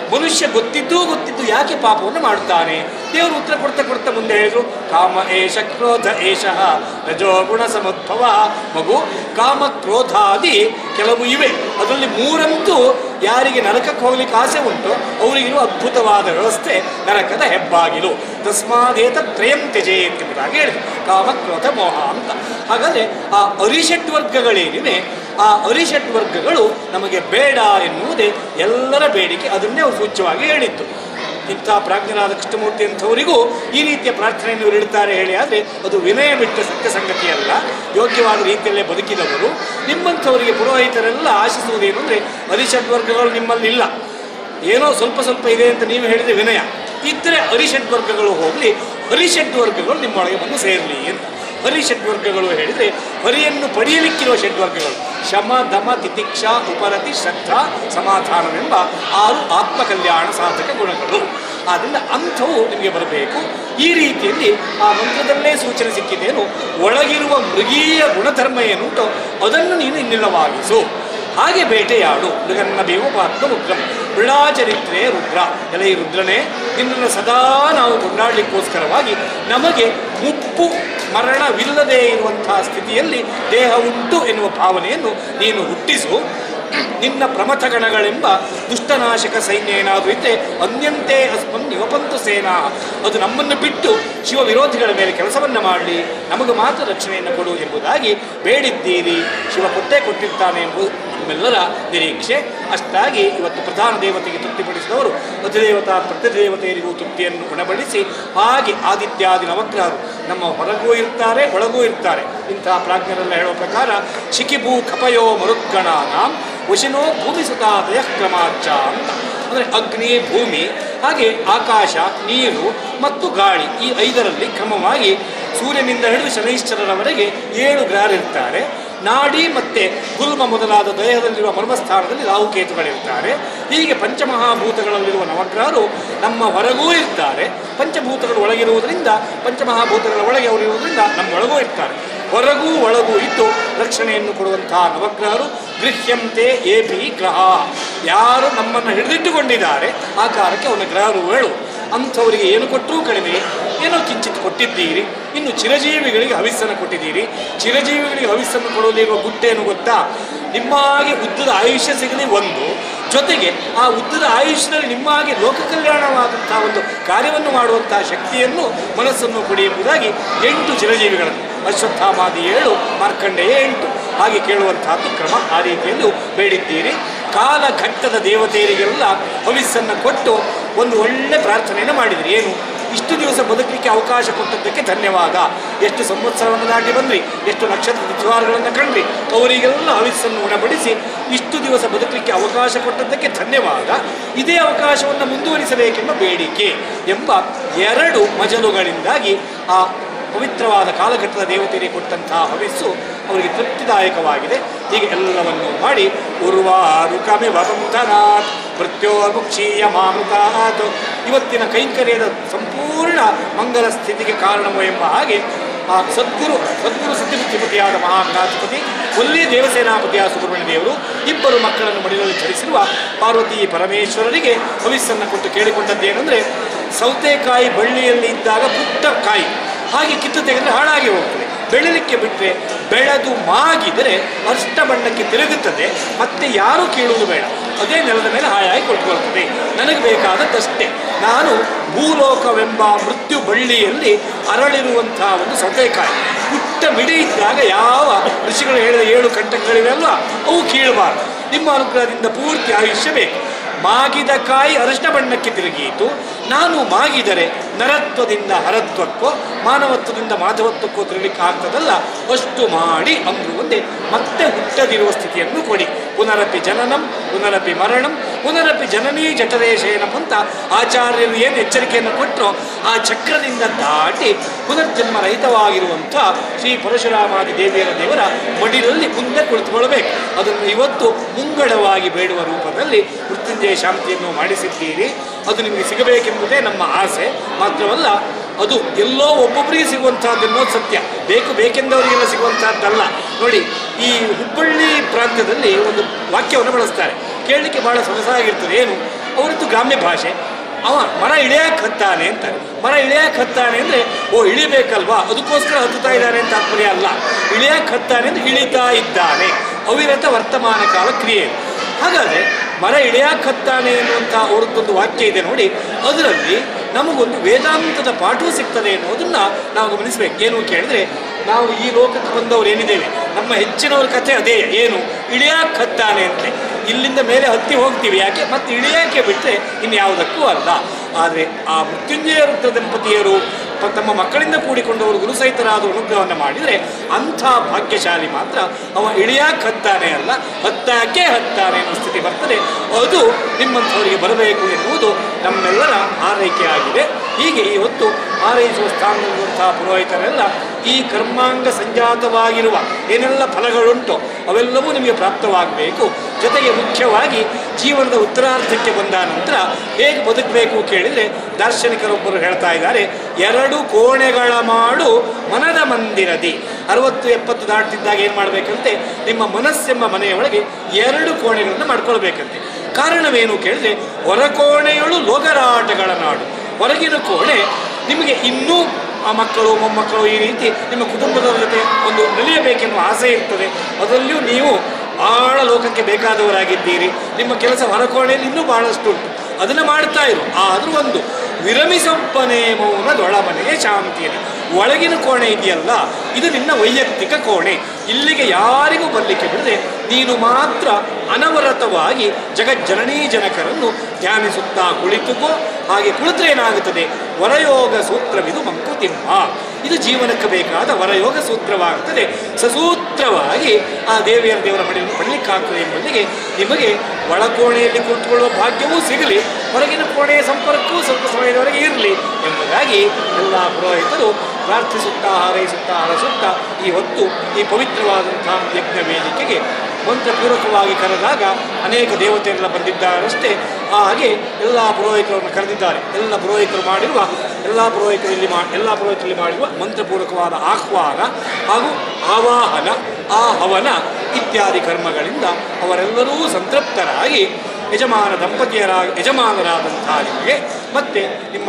ಮನುಷ್ಯ ಗೊತ್ತಿದ್ದೂ ಗೊತ್ತಿದ್ದು ಯಾಕೆ ಪಾಪವನ್ನು ಮಾಡುತ್ತಾನೆ ದೇವರು ಉತ್ತರ ಕೊಡ್ತಾ ಕೊಡ್ತಾ ಮುಂದೆ ಹೇಳಿದ್ರು ಕಾಮ ಏಷ ಕ್ರೋಧ ಏಷಃ ರಜೋಗುಣ ಸಮುದ್ಭವ ಮಗು ಕಾಮ ಕ್ರೋಧಾದಿ ಕೆಲವು ಇವೆ ಅದರಲ್ಲಿ ಮೂರಂತೂ ಯಾರಿಗೆ ನರಕಕ್ಕೆ ಹೋಗ್ಲಿಕ್ಕೆ ಆಸೆ ಉಂಟು ಅವರಿಗಿರುವ ಅದ್ಭುತವಾದ ವ್ಯವಸ್ಥೆ ನರಕದ ಹೆಬ್ಬಾಗಿಲು ತಸ್ಮಾದೇತ ತ್ರಯಂ ತ್ಯಜೇತ್ ಎಂಬುದಾಗಿ ಹೇಳಿದ್ರು ಕಾಮ ಕ್ರೋಧ ಮೋಹ ಅಂತ ಹಾಗಾದರೆ ಆ ಅರಿಷಟ್ ವರ್ಗಗಳೇನಿವೆ ಆ ಅರಿಷಟ್ ವರ್ಗಗಳು ನಮಗೆ ಬೇಡ ಎನ್ನುವುದೇ ಎಲ್ಲರ ಬೇಡಿಕೆ ಅದನ್ನೇ ಅವರು ಸೂಚ್ಯವಾಗಿ ಹೇಳಿತ್ತು ಇಂಥ ಪ್ರಾಜ್ಞನಾದ ಕೃಷ್ಣಮೂರ್ತಿ ಅಂಥವರಿಗೂ ಈ ರೀತಿಯ ಪ್ರಾರ್ಥನೆಯನ್ನು ಇವರು ಇಡ್ತಾರೆ ಹೇಳಿ ಆದರೆ ಅದು ವಿನಯ ಬಿಟ್ಟ ಸತ್ಯ ಸಂಗತಿಯಲ್ಲ ಯೋಗ್ಯವಾದ ರೀತಿಯಲ್ಲೇ ಬದುಕಿದವರು ನಿಮ್ಮಂಥವರಿಗೆ ಪುರೋಹಿತರೆಲ್ಲ ಆಶಿಸುವುದೇನು ಅಂದರೆ ಅರಿಷಡ್ ವರ್ಗಗಳು ನಿಮ್ಮಲ್ಲಿ ಇಲ್ಲ ಏನೋ ಸ್ವಲ್ಪ ಸ್ವಲ್ಪ ಇದೆ ಅಂತ ನೀವು ಹೇಳಿದರೆ ವಿನಯ ಇದ್ದರೆ ಅರಿಷಡ್ ವರ್ಗಗಳು ಹೋಗಲಿ ಹರಿಷಡ್ ವರ್ಗಗಳು ನಿಮ್ಮೊಳಗೆ ಬಂದು ಸೇರಲಿ ಅಂತ ಹರಿ ಷಡ್ವರ್ಗಗಳು ಹೇಳಿದರೆ ಹರಿಯನ್ನು ಪಡೆಯಲಿಕ್ಕಿರುವ ಷಡ್ವರ್ಗಗಳು ಶಮ ದಮ ತಿತಿಕ್ಷಾ ಉಪರತಿ ಶ್ರದ್ಧಾ ಸಮಾಧಾನವೆಂಬ ಆರು ಆತ್ಮಕಲ್ಯಾಣ ಸಾಧಕ ಗುಣಗಳು ಆದ್ದರಿಂದ ಅಂಥವು ನಿಮಗೆ ಬರಬೇಕು ಈ ರೀತಿಯಲ್ಲಿ ಆ ಮಂತ್ರದಲ್ಲೇ ಸೂಚನೆ ಸಿಕ್ಕಿದೇನು ಒಳಗಿರುವ ಮೃಗೀಯ ಗುಣಧರ್ಮ ಏನುಂಟೋ ಅದನ್ನು ನೀನು ಇನ್ನಿಲ್ಲವಾಗಿಸು ಹಾಗೆ ಬೇಟೆಯಾಡು ಮೃಗನ್ನ ಭೀಮಪಾತ್ಮ ಉಗ್ರಂ ಮೃಳಾಚರಿತ್ರೆ ರುದ್ರ ಎಲೆ ಈ ರುದ್ರನೇ ನಿನ್ನನ್ನು ಸದಾ ನಾವು ಕೊಂಡಾಡಲಿಕ್ಕೋಸ್ಕರವಾಗಿ ನಮಗೆ ಮುಪ್ಪು ಮರಣವಿಲ್ಲದೆ ಇರುವಂತಹ ಸ್ಥಿತಿಯಲ್ಲಿ ದೇಹ ಉಂಟು ಎನ್ನುವ ಭಾವನೆಯನ್ನು ನೀನು ಹುಟ್ಟಿಸು ನಿನ್ನ ಪ್ರಮಥಗಣಗಳೆಂಬ ದುಷ್ಟನಾಶಕ ಸೈನ್ಯ ಏನಾದರೂ ಇದ್ದರೆ ಅನ್ಯಂತೆ ಅಸ್ಮನ್ ನಿವಪಂತು ಸೇನಾ ಅದು ನಮ್ಮನ್ನು ಬಿಟ್ಟು ಶಿವ ವಿರೋಧಿಗಳ ಮೇಲೆ ಕೆಲಸವನ್ನು ಮಾಡಲಿ ನಮಗೆ ಮಾತ್ರ ರಕ್ಷಣೆಯನ್ನು ಕೊಡು ಎಂಬುದಾಗಿ ಬೇಡಿದ್ದೀರಿ ಶಿವ ಕೊಟ್ಟೇ ಕೊಟ್ಟಿರ್ತಾನೆ ಎಂಬುದು ನಮ್ಮೆಲ್ಲರ ನಿರೀಕ್ಷೆ ಅಷ್ಟಾಗಿ ಇವತ್ತು ಪ್ರಧಾನ ದೇವತೆಗೆ ತೃಪ್ತಿಪಡಿಸಿದವರು ಅಧಿದೇವತಾ ಪ್ರತಿದೇವತೆಯರಿಗೂ ತೃಪ್ತಿಯನ್ನು ಉಣಬಡಿಸಿ ಹಾಗೆ ಆದಿತ್ಯಾದಿ ನವಗ್ರಹರು ನಮ್ಮ ಹೊರಗೂ ಇರ್ತಾರೆ ಒಳಗೂ ಇರ್ತಾರೆ ಇಂತಹ ಪ್ರಾಜ್ಞರೆಲ್ಲ ಹೇಳುವ ಪ್ರಕಾರ ಶಿಖಿಭೂ ಕಪಯೋ ಮರುದ್ಗಣಾನಾಂ ವಶಿನೋ ಭೂಮಿ ಸುತಾದಯ ಕ್ರಮಾಚ ಅಂತ ಅಂದರೆ ಅಗ್ನಿ ಭೂಮಿ ಹಾಗೆ ಆಕಾಶ ನೀರು ಮತ್ತು ಗಾಳಿ ಈ ಐದರಲ್ಲಿ ಕ್ರಮವಾಗಿ ಸೂರ್ಯನಿಂದ ಹಿಡಿದು ಶನೈಶ್ಚರರವರೆಗೆ ಏಳು ಗ್ರಹರಿರ್ತಾರೆ ನಾಡಿ ಮತ್ತು ಗುಲ್ಮ ಮೊದಲಾದ ದೇಹದಲ್ಲಿರುವ ಮರ್ಮಸ್ಥಾನದಲ್ಲಿ ರಾಹುಕೇತುಗಳಿರ್ತಾರೆ ಹೀಗೆ ಪಂಚಮಹಾಭೂತಗಳಲ್ಲಿರುವ ನವಗ್ರಹರು ನಮ್ಮ ಹೊರಗೂ ಇರ್ತಾರೆ ಪಂಚಭೂತಗಳು ಒಳಗಿರುವುದರಿಂದ ಪಂಚಮಹಾಭೂತಗಳ ಒಳಗೆ ಅವರು ಇರುವುದರಿಂದ ನಮ್ಮೊಳಗೂ ಇರ್ತಾರೆ ಹೊರಗೂ ಒಳಗೂ ಇದ್ದು ರಕ್ಷಣೆಯನ್ನು ಕೊಡುವಂತಹ ನವಗ್ರಹರು ಗೃಹ್ಯಂತೆ ಎ ಪಿ ಗ್ರಹ ಯಾರು ನಮ್ಮನ್ನು ಹಿಡಿದಿಟ್ಟುಕೊಂಡಿದ್ದಾರೆ ಆ ಕಾಲಕ್ಕೆ ಅವನ ಗ್ರಹರು ಹೇಳು ಅಂಥವರಿಗೆ ಏನು ಕೊಟ್ಟರೂ ಕಡಿಮೆ ಏನೋ ಕಿಂಚಿತ್ ಕೊಟ್ಟಿದ್ದೀರಿ ಇನ್ನು ಚಿರಜೀವಿಗಳಿಗೆ ಹವಿಸ್ಸನ್ನು ಕೊಟ್ಟಿದ್ದೀರಿ ಚಿರಜೀವಿಗಳಿಗೆ ಹವಿಸ್ಸನ್ನು ಕೊಡಲಿರುವ ಗುಟ್ಟೇನು ಗೊತ್ತಾ ನಿಮ್ಮಾಗೆ ಉದ್ದದ ಆಯುಷ್ಯ ಸಿಗಲಿ ಒಂದು ಜೊತೆಗೆ ಆ ಉದ್ದದ ಆಯುಷ್ಯದಲ್ಲಿ ನಿಮ್ಮಾಗೆ ಲೋಕ ಕಲ್ಯಾಣವಾದಂತಹ ಒಂದು ಕಾರ್ಯವನ್ನು ಮಾಡುವಂತಹ ಶಕ್ತಿಯನ್ನು ಮನಸ್ಸನ್ನು ಕೊಡಿ ಎಂಬುದಾಗಿ ಎಂಟು ಚಿರಜೀವಿಗಳನ್ನು ಅಶ್ವತ್ಥಾಮಾದಿ ಏಳು ಮಾರ್ಕಂಡೇಯ ಎಂಟು ಹಾಗೆ ಕೇಳುವಂತಹದ್ದು ಕ್ರಮ ಆ ರೀತಿಯಲ್ಲೂ ಬೇಡಿದ್ದೀರಿ ಕಾಲಘಟ್ಟದ ದೇವತೆಯರಿಗೆಲ್ಲ ಹವಿಸ್ಸನ್ನು ಕೊಟ್ಟು ಒಂದು ಒಳ್ಳೆ ಪ್ರಾರ್ಥನೆಯನ್ನು ಮಾಡಿದ್ರಿ ಏನು ಇಷ್ಟು ದಿವಸ ಬದುಕಲಿಕ್ಕೆ ಅವಕಾಶ ಕೊಟ್ಟದ್ದಕ್ಕೆ ಧನ್ಯವಾದ ಎಷ್ಟು ಸಂವತ್ಸರವನ್ನು ದಾಟಿ ಬಂದ್ರಿ ಎಷ್ಟು ನಕ್ಷತ್ರ ಜ್ವಾರಗಳನ್ನು ಕಂಡ್ರಿ ಅವರಿಗೆಲ್ಲ ಹವಿಸ್ಸನ್ನು ಉಣಬಡಿಸಿ ಇಷ್ಟು ದಿವಸ ಬದುಕಲಿಕ್ಕೆ ಅವಕಾಶ ಕೊಟ್ಟದ್ದಕ್ಕೆ ಧನ್ಯವಾದ ಇದೇ ಅವಕಾಶವನ್ನು ಮುಂದುವರಿಸಬೇಕೆಂಬ ಬೇಡಿಕೆ ಎಂಬ ಎರಡು ಮಜಲುಗಳಿಂದಾಗಿ ಆ ಪವಿತ್ರವಾದ ಕಾಲಘಟ್ಟದ ದೇವತೆಯರಿಗೆ ಕೊಟ್ಟಂತಹ ಹವಿಸ್ಸು ಅವರಿಗೆ ತೃಪ್ತಿದಾಯಕವಾಗಿದೆ ಹೀಗೆ ಎಲ್ಲವನ್ನು ಮಾಡಿ ಉರ್ವಾರು ಕಮಿ ವದಂತನಾಥ್ ಮೃತ್ಯೋರ್ಮುಕ್ಷೀಯ ಮಾಮೃತಾತ್ ಇವತ್ತಿನ ಕೈಂಕರ್ಯದ ಸಂಪೂರ್ಣ ಮಂಗಲ ಸ್ಥಿತಿಗೆ ಕಾರಣವು ಎಂಬ ಹಾಗೆ ಆ ಸದ್ಗುರು ಸದ್ಗುರು ಸಿದ್ಧಿಪತಿಯಾದ ಮಹಾಗಣಾಧಿಪತಿ ಒಲ್ಲಿ ದೇವಸೇನಾಪತಿಯಾದ ಸುಬ್ರಹ್ಮಣ್ಯ ದೇವರು ಇಬ್ಬರು ಮಕ್ಕಳನ್ನು ಮಡಿಲಲ್ಲಿ ಧರಿಸಿರುವ ಪಾರ್ವತಿ ಪರಮೇಶ್ವರರಿಗೆ ಹವಿಸ್ಸನ್ನು ಕೊಟ್ಟು ಕೇಳಿಕೊಂಡದ್ದೇನೆಂದರೆ ಸೌತೆಕಾಯಿ ಬಳ್ಳಿಯಲ್ಲಿ ಇದ್ದಾಗ ಪುಟ್ಟ ಕಾಯಿ ಹಾಗೆ ಕಿತ್ತು ತೆಗೆದರೆ ಹಾಳಾಗಿ ಹೋಗ್ತದೆ ಬೆಳಲಿಕ್ಕೆ ಬಿಟ್ಟರೆ ಬೆಳೆದು ಮಾಗಿದರೆ ಅಷ್ಟ ಬಣ್ಣಕ್ಕೆ ತಿರುಗುತ್ತದೆ ಮತ್ತೆ ಯಾರೂ ಕೀಳುವುದು ಬೇಡ ಅದೇ ನೆಲದ ಮೇಲೆ ಹಾಯಾಗಿ ಕೊಟ್ಕೊಳ್ತದೆ ನನಗೆ ಬೇಕಾದದ್ದಷ್ಟೇ ನಾನು ಭೂಲೋಕವೆಂಬ ಮೃತ್ಯು ಬಳ್ಳಿಯಲ್ಲಿ ಅರಳಿರುವಂತಹ ಒಂದು ಸೌತೆಕಾಯಿ ಪುಟ್ಟ ಮಿಡಿ ಇದ್ದಾಗ ಯಾವ ಋಷಿಗಳು ಹೇಳಿದ ಏಳು ಕಂಟಕಗಳಿವೆ ಅಲ್ವಾ ಅವು ಕೀಳಬಾರದು ನಿಮ್ಮ ಅನುಗ್ರಹದಿಂದ ಪೂರ್ತಿ ಆಯುಷ್ಯ ಬೇಕು ಮಾಗಿದ ಕಾಯಿ ಅರಿಶಿನ ಬಣ್ಣಕ್ಕೆ ತಿರುಗಿಯಿತು ನಾನು ಮಾಗಿದರೆ ನರತ್ವದಿಂದ ಹರತ್ವಕ್ಕೋ ಮಾನವತ್ವದಿಂದ ಮಾಧವತ್ವಕ್ಕೋ ತಿರುಗಲಿಕ್ಕೆ ಆಗ್ತದಲ್ಲ ಅಷ್ಟು ಮಾಡಿ ಅಂದ್ರು ಒಂದೇ ಮತ್ತೆ ಹುಟ್ಟದಿರುವ ಸ್ಥಿತಿಯನ್ನು ಕೊಡಿ ಪುನರಪಿ ಜನನಂ ಪುನರಪಿ ಮರಣಂ ಪುನರಪಿ ಜನನೀ ಜಠರೇಶಯನಂ ಅಂತ ಆಚಾರ್ಯರು ಏನು ಎಚ್ಚರಿಕೆಯನ್ನು ಕೊಟ್ಟರೋ ಆ ಚಕ್ರದಿಂದ ದಾಟಿ ಪುನರ್ಜನ್ಮ ರಹಿತವಾಗಿರುವಂಥ ಶ್ರೀ ಪರಶುರಾಮಾದಿ ದೇವಿಯರ ದೇವರ ಮಡಿಲಲ್ಲಿ ಮುಂದೆ ಕುಳಿತುಕೊಳ್ಬೇಕು ಅದನ್ನು ಇವತ್ತು ಮುಂಗಡವಾಗಿ ಬೇಡುವ ರೂಪದಲ್ಲಿ ಮೃತ್ಯುಂಜಯ ಶಾಂತಿಯನ್ನು ಮಾಡಿಸಿದ್ದೀರಿ ಅದು ನಿಮಗೆ ಸಿಗಬೇಕೆಂಬುದೇ ನಮ್ಮ ಆಸೆ ಮಾತ್ರವಲ್ಲ ಅದು ಎಲ್ಲೋ ಒಬ್ಬೊಬ್ಬರಿಗೆ ಸಿಗುವಂತಹದ್ದು ಅನ್ನೋದು ಸತ್ಯ ಬೇಕು ಬೇಕೆಂದವರಿಗೆಲ್ಲ ಸಿಗುವಂತಹದ್ದಲ್ಲ ನೋಡಿ ಈ ಹುಬ್ಬಳ್ಳಿ ಪ್ರಾಂತ್ಯದಲ್ಲಿ ಒಂದು ವಾಕ್ಯವನ್ನು ಬಳಸ್ತಾರೆ ಕೇಳಲಿಕ್ಕೆ ಬಹಳ ಸೊಗಸಾಗಿರ್ತದೆ ಏನು ಅವರದ್ದು ಗ್ರಾಮ್ಯ ಭಾಷೆ ಅವ ಮರ ಇಳಿಯಕ್ಕೆ ಹತ್ತಾನೆ ಅಂತಾರೆ ಮರ ಇಳಿಯಕ್ಕೆ ಹತ್ತಾನೆ ಅಂದರೆ ಓ ಇಳಿಬೇಕಲ್ವಾ ಅದಕ್ಕೋಸ್ಕರ ಹತ್ತುತ್ತಾ ಇದ್ದಾನೆ ಅಂತ ತಾತ್ಪರ್ಯ ಅಲ್ಲ ಇಳಿಯಕ್ಕೆ ಹತ್ತಾನೆ ಅಂದರೆ ಇಳಿತಾ ಇದ್ದಾನೆ ಅವಿರತ ವರ್ತಮಾನ ಕಾಲ ಕ್ರಿಯೆ ಹಾಗಾದರೆ ಮರ ಇಳಿಯಕ್ಕೆ ಹತ್ತಾನೆ ಎನ್ನುವಂಥ ಅವ್ರದ್ದೊಂದು ವಾಕ್ಯ ಇದೆ ನೋಡಿ ಅದರಲ್ಲಿ ನಮಗೊಂದು ವೇದಾಂತದ ಪಾಠವೂ ಸಿಗ್ತದೆ ಎನ್ನುವುದನ್ನು ನಾವು ಗಮನಿಸಬೇಕು ಏನು ಕೇಳಿದ್ರೆ ನಾವು ಈ ಲೋಕಕ್ಕೆ ಬಂದವರು ಏನಿದ್ದೇವೆ ನಮ್ಮ ಹೆಚ್ಚಿನವ್ರ ಕಥೆ ಅದೇ ಏನು ಇಳಿಯಕ್ಕೆ ಹತ್ತಾನೆ ಅಂತೆ ಇಲ್ಲಿಂದ ಮೇಲೆ ಹತ್ತಿ ಹೋಗ್ತೀವಿ ಯಾಕೆ ಮತ್ತೆ ಇಳಿಯಕ್ಕೆ ಬಿಟ್ಟರೆ ಇನ್ಯಾವುದಕ್ಕೂ ಅಲ್ಲ ಆದರೆ ಆ ಮೃತ್ಯುಂಜಯ ರುದ್ರ ದಂಪತಿಯರು ಪ- ತಮ್ಮ ಮಕ್ಕಳಿಂದ ಕೂಡಿಕೊಂಡವರು ಗುರುಸಹಿತರಾದ ಅನುಗ್ರಹವನ್ನು ಮಾಡಿದರೆ ಅಂಥ ಭಾಗ್ಯಶಾಲಿ ಮಾತ್ರ ಅವ ಇಳಿಯಕ್ಕೆ ಹತ್ತಾನೆ ಅಲ್ಲ ಹತ್ತಾಕೆ ಹತ್ತಾನೆ ಅನ್ನೋ ಸ್ಥಿತಿ ಬರ್ತದೆ ಅದು ನಿಮ್ಮಂಥವರಿಗೆ ಬರಬೇಕು ಎನ್ನುವುದು ನಮ್ಮೆಲ್ಲರ ಆರೈಕೆ ಆಗಿದೆ ಹೀಗೆ ಈ ಹೊತ್ತು ಆರೈಸುವ ಸ್ಥಾನದಲ್ಲಿರುವಂತಹ ಪುರೋಹಿತರೆಲ್ಲ ಈ ಕರ್ಮಾಂಗ ಸಂಜಾತವಾಗಿರುವ ಏನೆಲ್ಲ ಫಲಗಳುಂಟು ಅವೆಲ್ಲವೂ ನಿಮಗೆ ಪ್ರಾಪ್ತವಾಗಬೇಕು ಜೊತೆಗೆ ಮುಖ್ಯವಾಗಿ ಜೀವನದ ಉತ್ತರಾರ್ಧಕ್ಕೆ ಬಂದ ನಂತರ ಹೇಗೆ ಬದುಕಬೇಕು ಕೇಳಿದರೆ ದಾರ್ಶನಿಕರೊಬ್ಬರು ಹೇಳ್ತಾ ಇದ್ದಾರೆ ಎರಡು ಕೋಣೆಗಳ ಮಾಡು ಮನದ ಮಂದಿರದಿ ಅರವತ್ತು ಎಪ್ಪತ್ತು ದಾಟ್ತಿದ್ದಾಗ ಏನು ಮಾಡಬೇಕಂತೆ ನಿಮ್ಮ ಮನಸ್ಸೆಂಬ ಮನೆಯ ಒಳಗೆ ಎರಡು ಕೋಣೆಗಳನ್ನು ಮಾಡ್ಕೊಳ್ಬೇಕಂತೆ ಕಾರಣವೇನು ಕೇಳಿದ್ರೆ ಹೊರಕೋಣೆಯಳು ಲೋಕರಾಟಗಳ ನಾಡು ಹೊರಗಿನ ಕೋಣೆ ನಿಮಗೆ ಇನ್ನೂ ಆ ಮಕ್ಕಳು ಮೊಮ್ಮಕ್ಕಳು ಈ ರೀತಿ ನಿಮ್ಮ ಕುಟುಂಬದವರ ಜೊತೆ ಒಂದು ನಲಿಯಬೇಕೆನ್ನುವ ಆಸೆ ಇರ್ತದೆ ಅದರಲ್ಲಿಯೂ ನೀವು ಬಹಳ ಲೋಕಕ್ಕೆ ಬೇಕಾದವರಾಗಿದ್ದೀರಿ ನಿಮ್ಮ ಕೆಲಸ ಹೊರಕೋಣೆಯಲ್ಲಿ ಇನ್ನೂ ಬಹಳಷ್ಟು ಉಂಟು ಅದನ್ನು ಮಾಡ್ತಾ ಇರು ಆದರೂ ಒಂದು ವಿರಮಿಸೊಪ್ಪನೇ ಮೌನದೊಳಮನೆಗೆ ಶಾಂತಿಯಲ್ಲಿ ಒಳಗಿನ ಕೋಣೆ ಇದೆಯಲ್ಲ ಇದು ನಿನ್ನ ವೈಯಕ್ತಿಕ ಕೋಣೆ ಇಲ್ಲಿಗೆ ಯಾರಿಗೂ ಬರಲಿಕ್ಕೆ ಬಿಡದೆ ನೀನು ಮಾತ್ರ ಅನವರತವಾಗಿ ಜಗಜ್ಜನನೀ ಜನಕರನ್ನು ಧ್ಯಾನಿಸುತ್ತಾ ಕುಳಿತುಕೋ ಹಾಗೆ ಕುಳಿತರೆ ಏನಾಗುತ್ತದೆ ವರಯೋಗ ಸೂತ್ರವಿದು ಮಂಕುತಿಮ್ಮ ಇದು ಜೀವನಕ್ಕೆ ಬೇಕಾದ ವರಯೋಗ ಸೂತ್ರವಾಗುತ್ತದೆ ಸಸೂತ್ರವಾಗಿ ಆ ದೇವಿಯರ ದೇವರ ಮನೆಯನ್ನು ಪಡಲಿಕ್ಕಾಗ್ತದೆ ಎಂಬುದಕ್ಕೆ ನಿಮಗೆ ಒಳಕೋಣೆಯಲ್ಲಿ ಕೂತ್ಕೊಳ್ಳುವ ಭಾಗ್ಯವೂ ಸಿಗಲಿ ಹೊರಗಿನ ಕೋಣೆಯ ಸಂಪರ್ಕವೂ ಸ್ವಲ್ಪ ಸಮಯದವರೆಗೆ ಇರಲಿ ಎಂಬುದಾಗಿ ಎಲ್ಲ ಪುರೋಹಿತರು ಪ್ರಾರ್ಥಿಸುತ್ತಾ ಹಾರೈಸುತ್ತಾ ಹರಸುತ್ತಾ ಈ ಹೊತ್ತು ಈ ಪವಿತ್ರವಾದಂತಹ ಯಜ್ಞ ವೇದಿಕೆಗೆ ಮಂತ್ರಪೂರ್ವಕವಾಗಿ ಕರೆದಾಗ ಅನೇಕ ದೇವತೆಯರೆಲ್ಲ ಬರೆದಿದ್ದಾರಷ್ಟೇ ಹಾಗೆ ಎಲ್ಲ ಪುರೋಹಿತರನ್ನು ಕರೆದಿದ್ದಾರೆ ಎಲ್ಲ ಪುರೋಹಿತರು ಮಾಡಿರುವ ಎಲ್ಲ ಪುರೋಹಿತರಲ್ಲಿ ಮಾ ಎಲ್ಲ ಪುರೋಹಿತರಲ್ಲಿ ಮಾಡಿರುವ ಮಂತ್ರಪೂರ್ವಕವಾದ ಆಹ್ವಾನ ಹಾಗೂ ಆವಾಹನ ಆ ಹವನ ಇತ್ಯಾದಿ ಕರ್ಮಗಳಿಂದ ಅವರೆಲ್ಲರೂ ಸಂತೃಪ್ತರಾಗಿ ಯಜಮಾನ ದಂಪತಿಯರ ಯಜಮಾನರಾದಂತಹ ನಿಮಗೆ ಮತ್ತು ನಿಮ್ಮ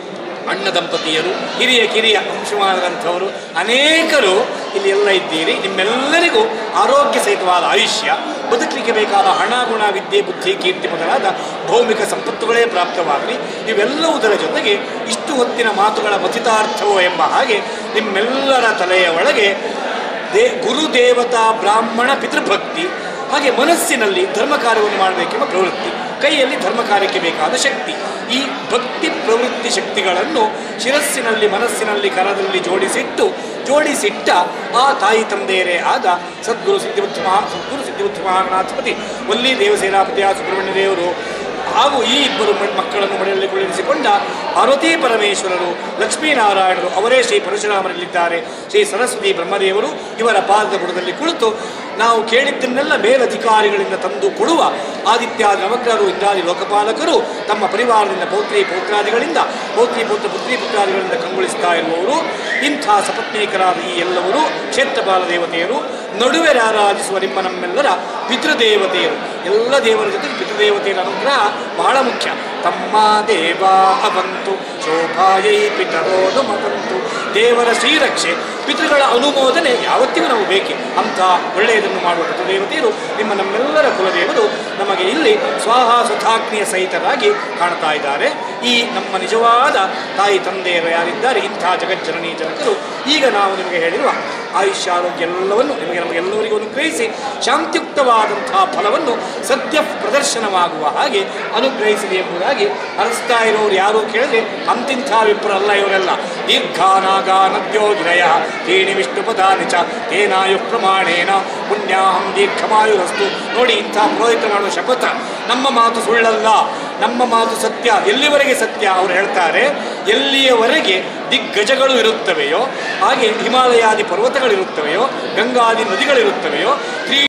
ಅಣ್ಣ ದಂಪತಿಯರು ಹಿರಿಯ ಕಿರಿಯ ಅಂಶಮಾನರಂಥವರು ಅನೇಕರು ಇಲ್ಲಿ ಎಲ್ಲ ಇದ್ದೀರಿ ನಿಮ್ಮೆಲ್ಲರಿಗೂ ಆರೋಗ್ಯ ಸಹಿತವಾದ ಆಯುಷ್ಯ ಬದುಕಲಿಕ್ಕೆ ಬೇಕಾದ ಹಣ ಗುಣ ವಿದ್ಯೆ ಬುದ್ಧಿ ಕೀರ್ತಿ ಮೊದಲಾದ ಭೌಮಿಕ ಸಂಪತ್ತುಗಳೇ ಪ್ರಾಪ್ತವಾಗಲಿ ಇವೆಲ್ಲವುದರ ಜೊತೆಗೆ ಇಷ್ಟು ಹೊತ್ತಿನ ಮಾತುಗಳ ಮಥಿತಾರ್ಥವೋ ಎಂಬ ಹಾಗೆ ನಿಮ್ಮೆಲ್ಲರ ತಲೆಯ ಒಳಗೆ ದೇ ಗುರುದೇವತಾ ಬ್ರಾಹ್ಮಣ ಪಿತೃಭಕ್ತಿ ಹಾಗೆ ಮನಸ್ಸಿನಲ್ಲಿ ಧರ್ಮ ಕಾರ್ಯವನ್ನು ಮಾಡಬೇಕೆಂಬ ಪ್ರವೃತ್ತಿ ಕೈಯಲ್ಲಿ ಧರ್ಮ ಕಾರ್ಯಕ್ಕೆ ಬೇಕಾದ ಶಕ್ತಿ ಈ ಭಕ್ತಿ ಪ್ರವೃತ್ತಿ ಶಕ್ತಿಗಳನ್ನು ಶಿರಸ್ಸಿನಲ್ಲಿ ಮನಸ್ಸಿನಲ್ಲಿ ಕರದಲ್ಲಿ ಜೋಡಿಸಿಟ್ಟು ಜೋಡಿಸಿಟ್ಟ ಆ ತಾಯಿ ತಂದೆಯರೇ ಆದ ಸದ್ಗುರು ಸಿದ್ಧಿಬುದ್ಧ ಮಹಾ ಸದ್ಗುರು ಸಿದ್ಧಿಬುದ್ಧ ಮಹಾಗಣಾಧಿಪತಿ ವಲ್ಲಿ ದೇವಸೇನಾಪತಿಯ ಸುಬ್ರಹ್ಮಣ್ಯ ದೇವರು ಹಾಗೂ ಈ ಇಬ್ಬರು ಮಣ್- ಮಕ್ಕಳನ್ನು ಮನೆಯಲ್ಲಿ ಕುಳ್ಳಿರಿಸಿಕೊಂಡ ಪಾರ್ವತೀ ಪರಮೇಶ್ವರರು ಲಕ್ಷ್ಮೀನಾರಾಯಣರು ಅವರೇ ಶ್ರೀ ಪರಶುರಾಮರಲ್ಲಿದ್ದಾರೆ ಶ್ರೀ ಸರಸ್ವತಿ ಬ್ರಹ್ಮದೇವರು ಇವರ ಪಾದದ ಬುಡದಲ್ಲಿ ಕುಳಿತು ನಾವು ಕೇಳಿದ್ದನ್ನೆಲ್ಲ ಮೇಲಧಿಕಾರಿಗಳಿಂದ ತಂದು ಕೊಡುವ ಆದಿತ್ಯ ನವಗ್ರಹರು ಇಂದ್ರಾದಿ ಲೋಕಪಾಲಕರು ತಮ್ಮ ಪರಿವಾರದಿಂದ ಪೌತ್ರಿ ಪೌತ್ರಾದಿಗಳಿಂದ ಪೌತ್ರಿ ಪೌತ್ರ ಪುತ್ರಿ ಪುತ್ರಾದಿಗಳಿಂದ ಕಂಗೊಳಿಸ್ತಾ ಇರುವವರು ಇಂಥ ಸಪತ್ನೀಕರಾದ ಈ ಎಲ್ಲವರು ಕ್ಷೇತ್ರಪಾಲ ದೇವತೆಯರು ನಡುವೆ ಆರಾಧಿಸುವ ನಿಮ್ಮ ನಮ್ಮೆಲ್ಲರ ಪಿತೃದೇವತೆಯರು ಎಲ್ಲ ದೇವರ ಜೊತೆ ಪಿತೃದೇವತೆಯರ ಅನುಗ್ರಹ ಬಹಳ ಮುಖ್ಯ ತಮ್ಮ ದೇವ ಅವಂತು ಶೋಭಾಯೈ ಪಿತರೋನು ಮತಂತು ದೇವರ ಶ್ರೀರಕ್ಷೆ ಪಿತೃಗಳ ಅನುಮೋದನೆ ಯಾವತ್ತಿಗೂ ನಾವು ಬೇಕೆ ಅಂಥ ಒಳ್ಳೆಯದನ್ನು ಮಾಡುವ ಪಿತೃದೇವತೆಯರು ನಿಮ್ಮ ನಮ್ಮೆಲ್ಲರ ಕುಲದೇವರು ನಮಗೆ ಇಲ್ಲಿ ಸ್ವಾಹ ಸುಧಾಗ್ನಿಯ ಸಹಿತರಾಗಿ ಕಾಣ್ತಾ ಇದ್ದಾರೆ ಈ ನಮ್ಮ ನಿಜವಾದ ತಾಯಿ ತಂದೆಯರು ಯಾರಿದ್ದಾರೆ ಇಂಥ ಜಗಜ್ಜನನಿ ಜನಕರು ಈಗ ನಾವು ನಿಮಗೆ ಹೇಳಿರುವ ಆಯುಷ್ಯ ಆರೋಗ್ಯ ಎಲ್ಲವನ್ನು ನಿಮಗೆ ನಮಗೆಲ್ಲರಿಗೂ ಅನುಗ್ರಹಿಸಿ ಶಾಂತಿಯುಕ್ತವಾದಂತಹ ಫಲವನ್ನು ಸತ್ಯ ಪ್ರದರ್ಶನವಾಗುವ ಹಾಗೆ ಅನುಗ್ರಹಿಸಲಿ ಎಂಬುದಾಗಿ ಹರಿಸ್ತಾ ಇರೋರು ಯಾರು ಕೇಳಿದ್ರೆ ಅಂತಿಂಥ ವಿಪ್ರಲ್ಲ ಇವರೆಲ್ಲ ದೀರ್ಘಾನಾಗ ನದ್ಯೋ ಗಿರಯ ತೇಣಿ ವಿಷ್ಣುಪದಾನಿ ಚ ತೇನಾಯು ಪ್ರಮಾಣೇನ ಪುಣ್ಯಾಹಂ ದೀರ್ಘಮಾಯುರಸ್ತು ನೋಡಿ ಇಂಥ ಪುರೋಹಿತ ಮಾಡುವ ಶಪಥ ನಮ್ಮ ಮಾತು ಸುಳ್ಳಲ್ಲ ನಮ್ಮ ಮಾತು ಸತ್ಯ ಎಲ್ಲಿವರೆಗೆ ಸತ್ಯ ಅವರು ಹೇಳ್ತಾರೆ ಎಲ್ಲಿಯವರೆಗೆ ದಿಗ್ಗಜಗಳು ಇರುತ್ತವೆಯೋ ಹಾಗೆ ಹಿಮಾಲಯಾದಿ ಪರ್ವತಗಳಿರುತ್ತವೆಯೋ ಗಂಗಾದಿ ನದಿಗಳಿರುತ್ತವೆಯೋ ತ್ರೀ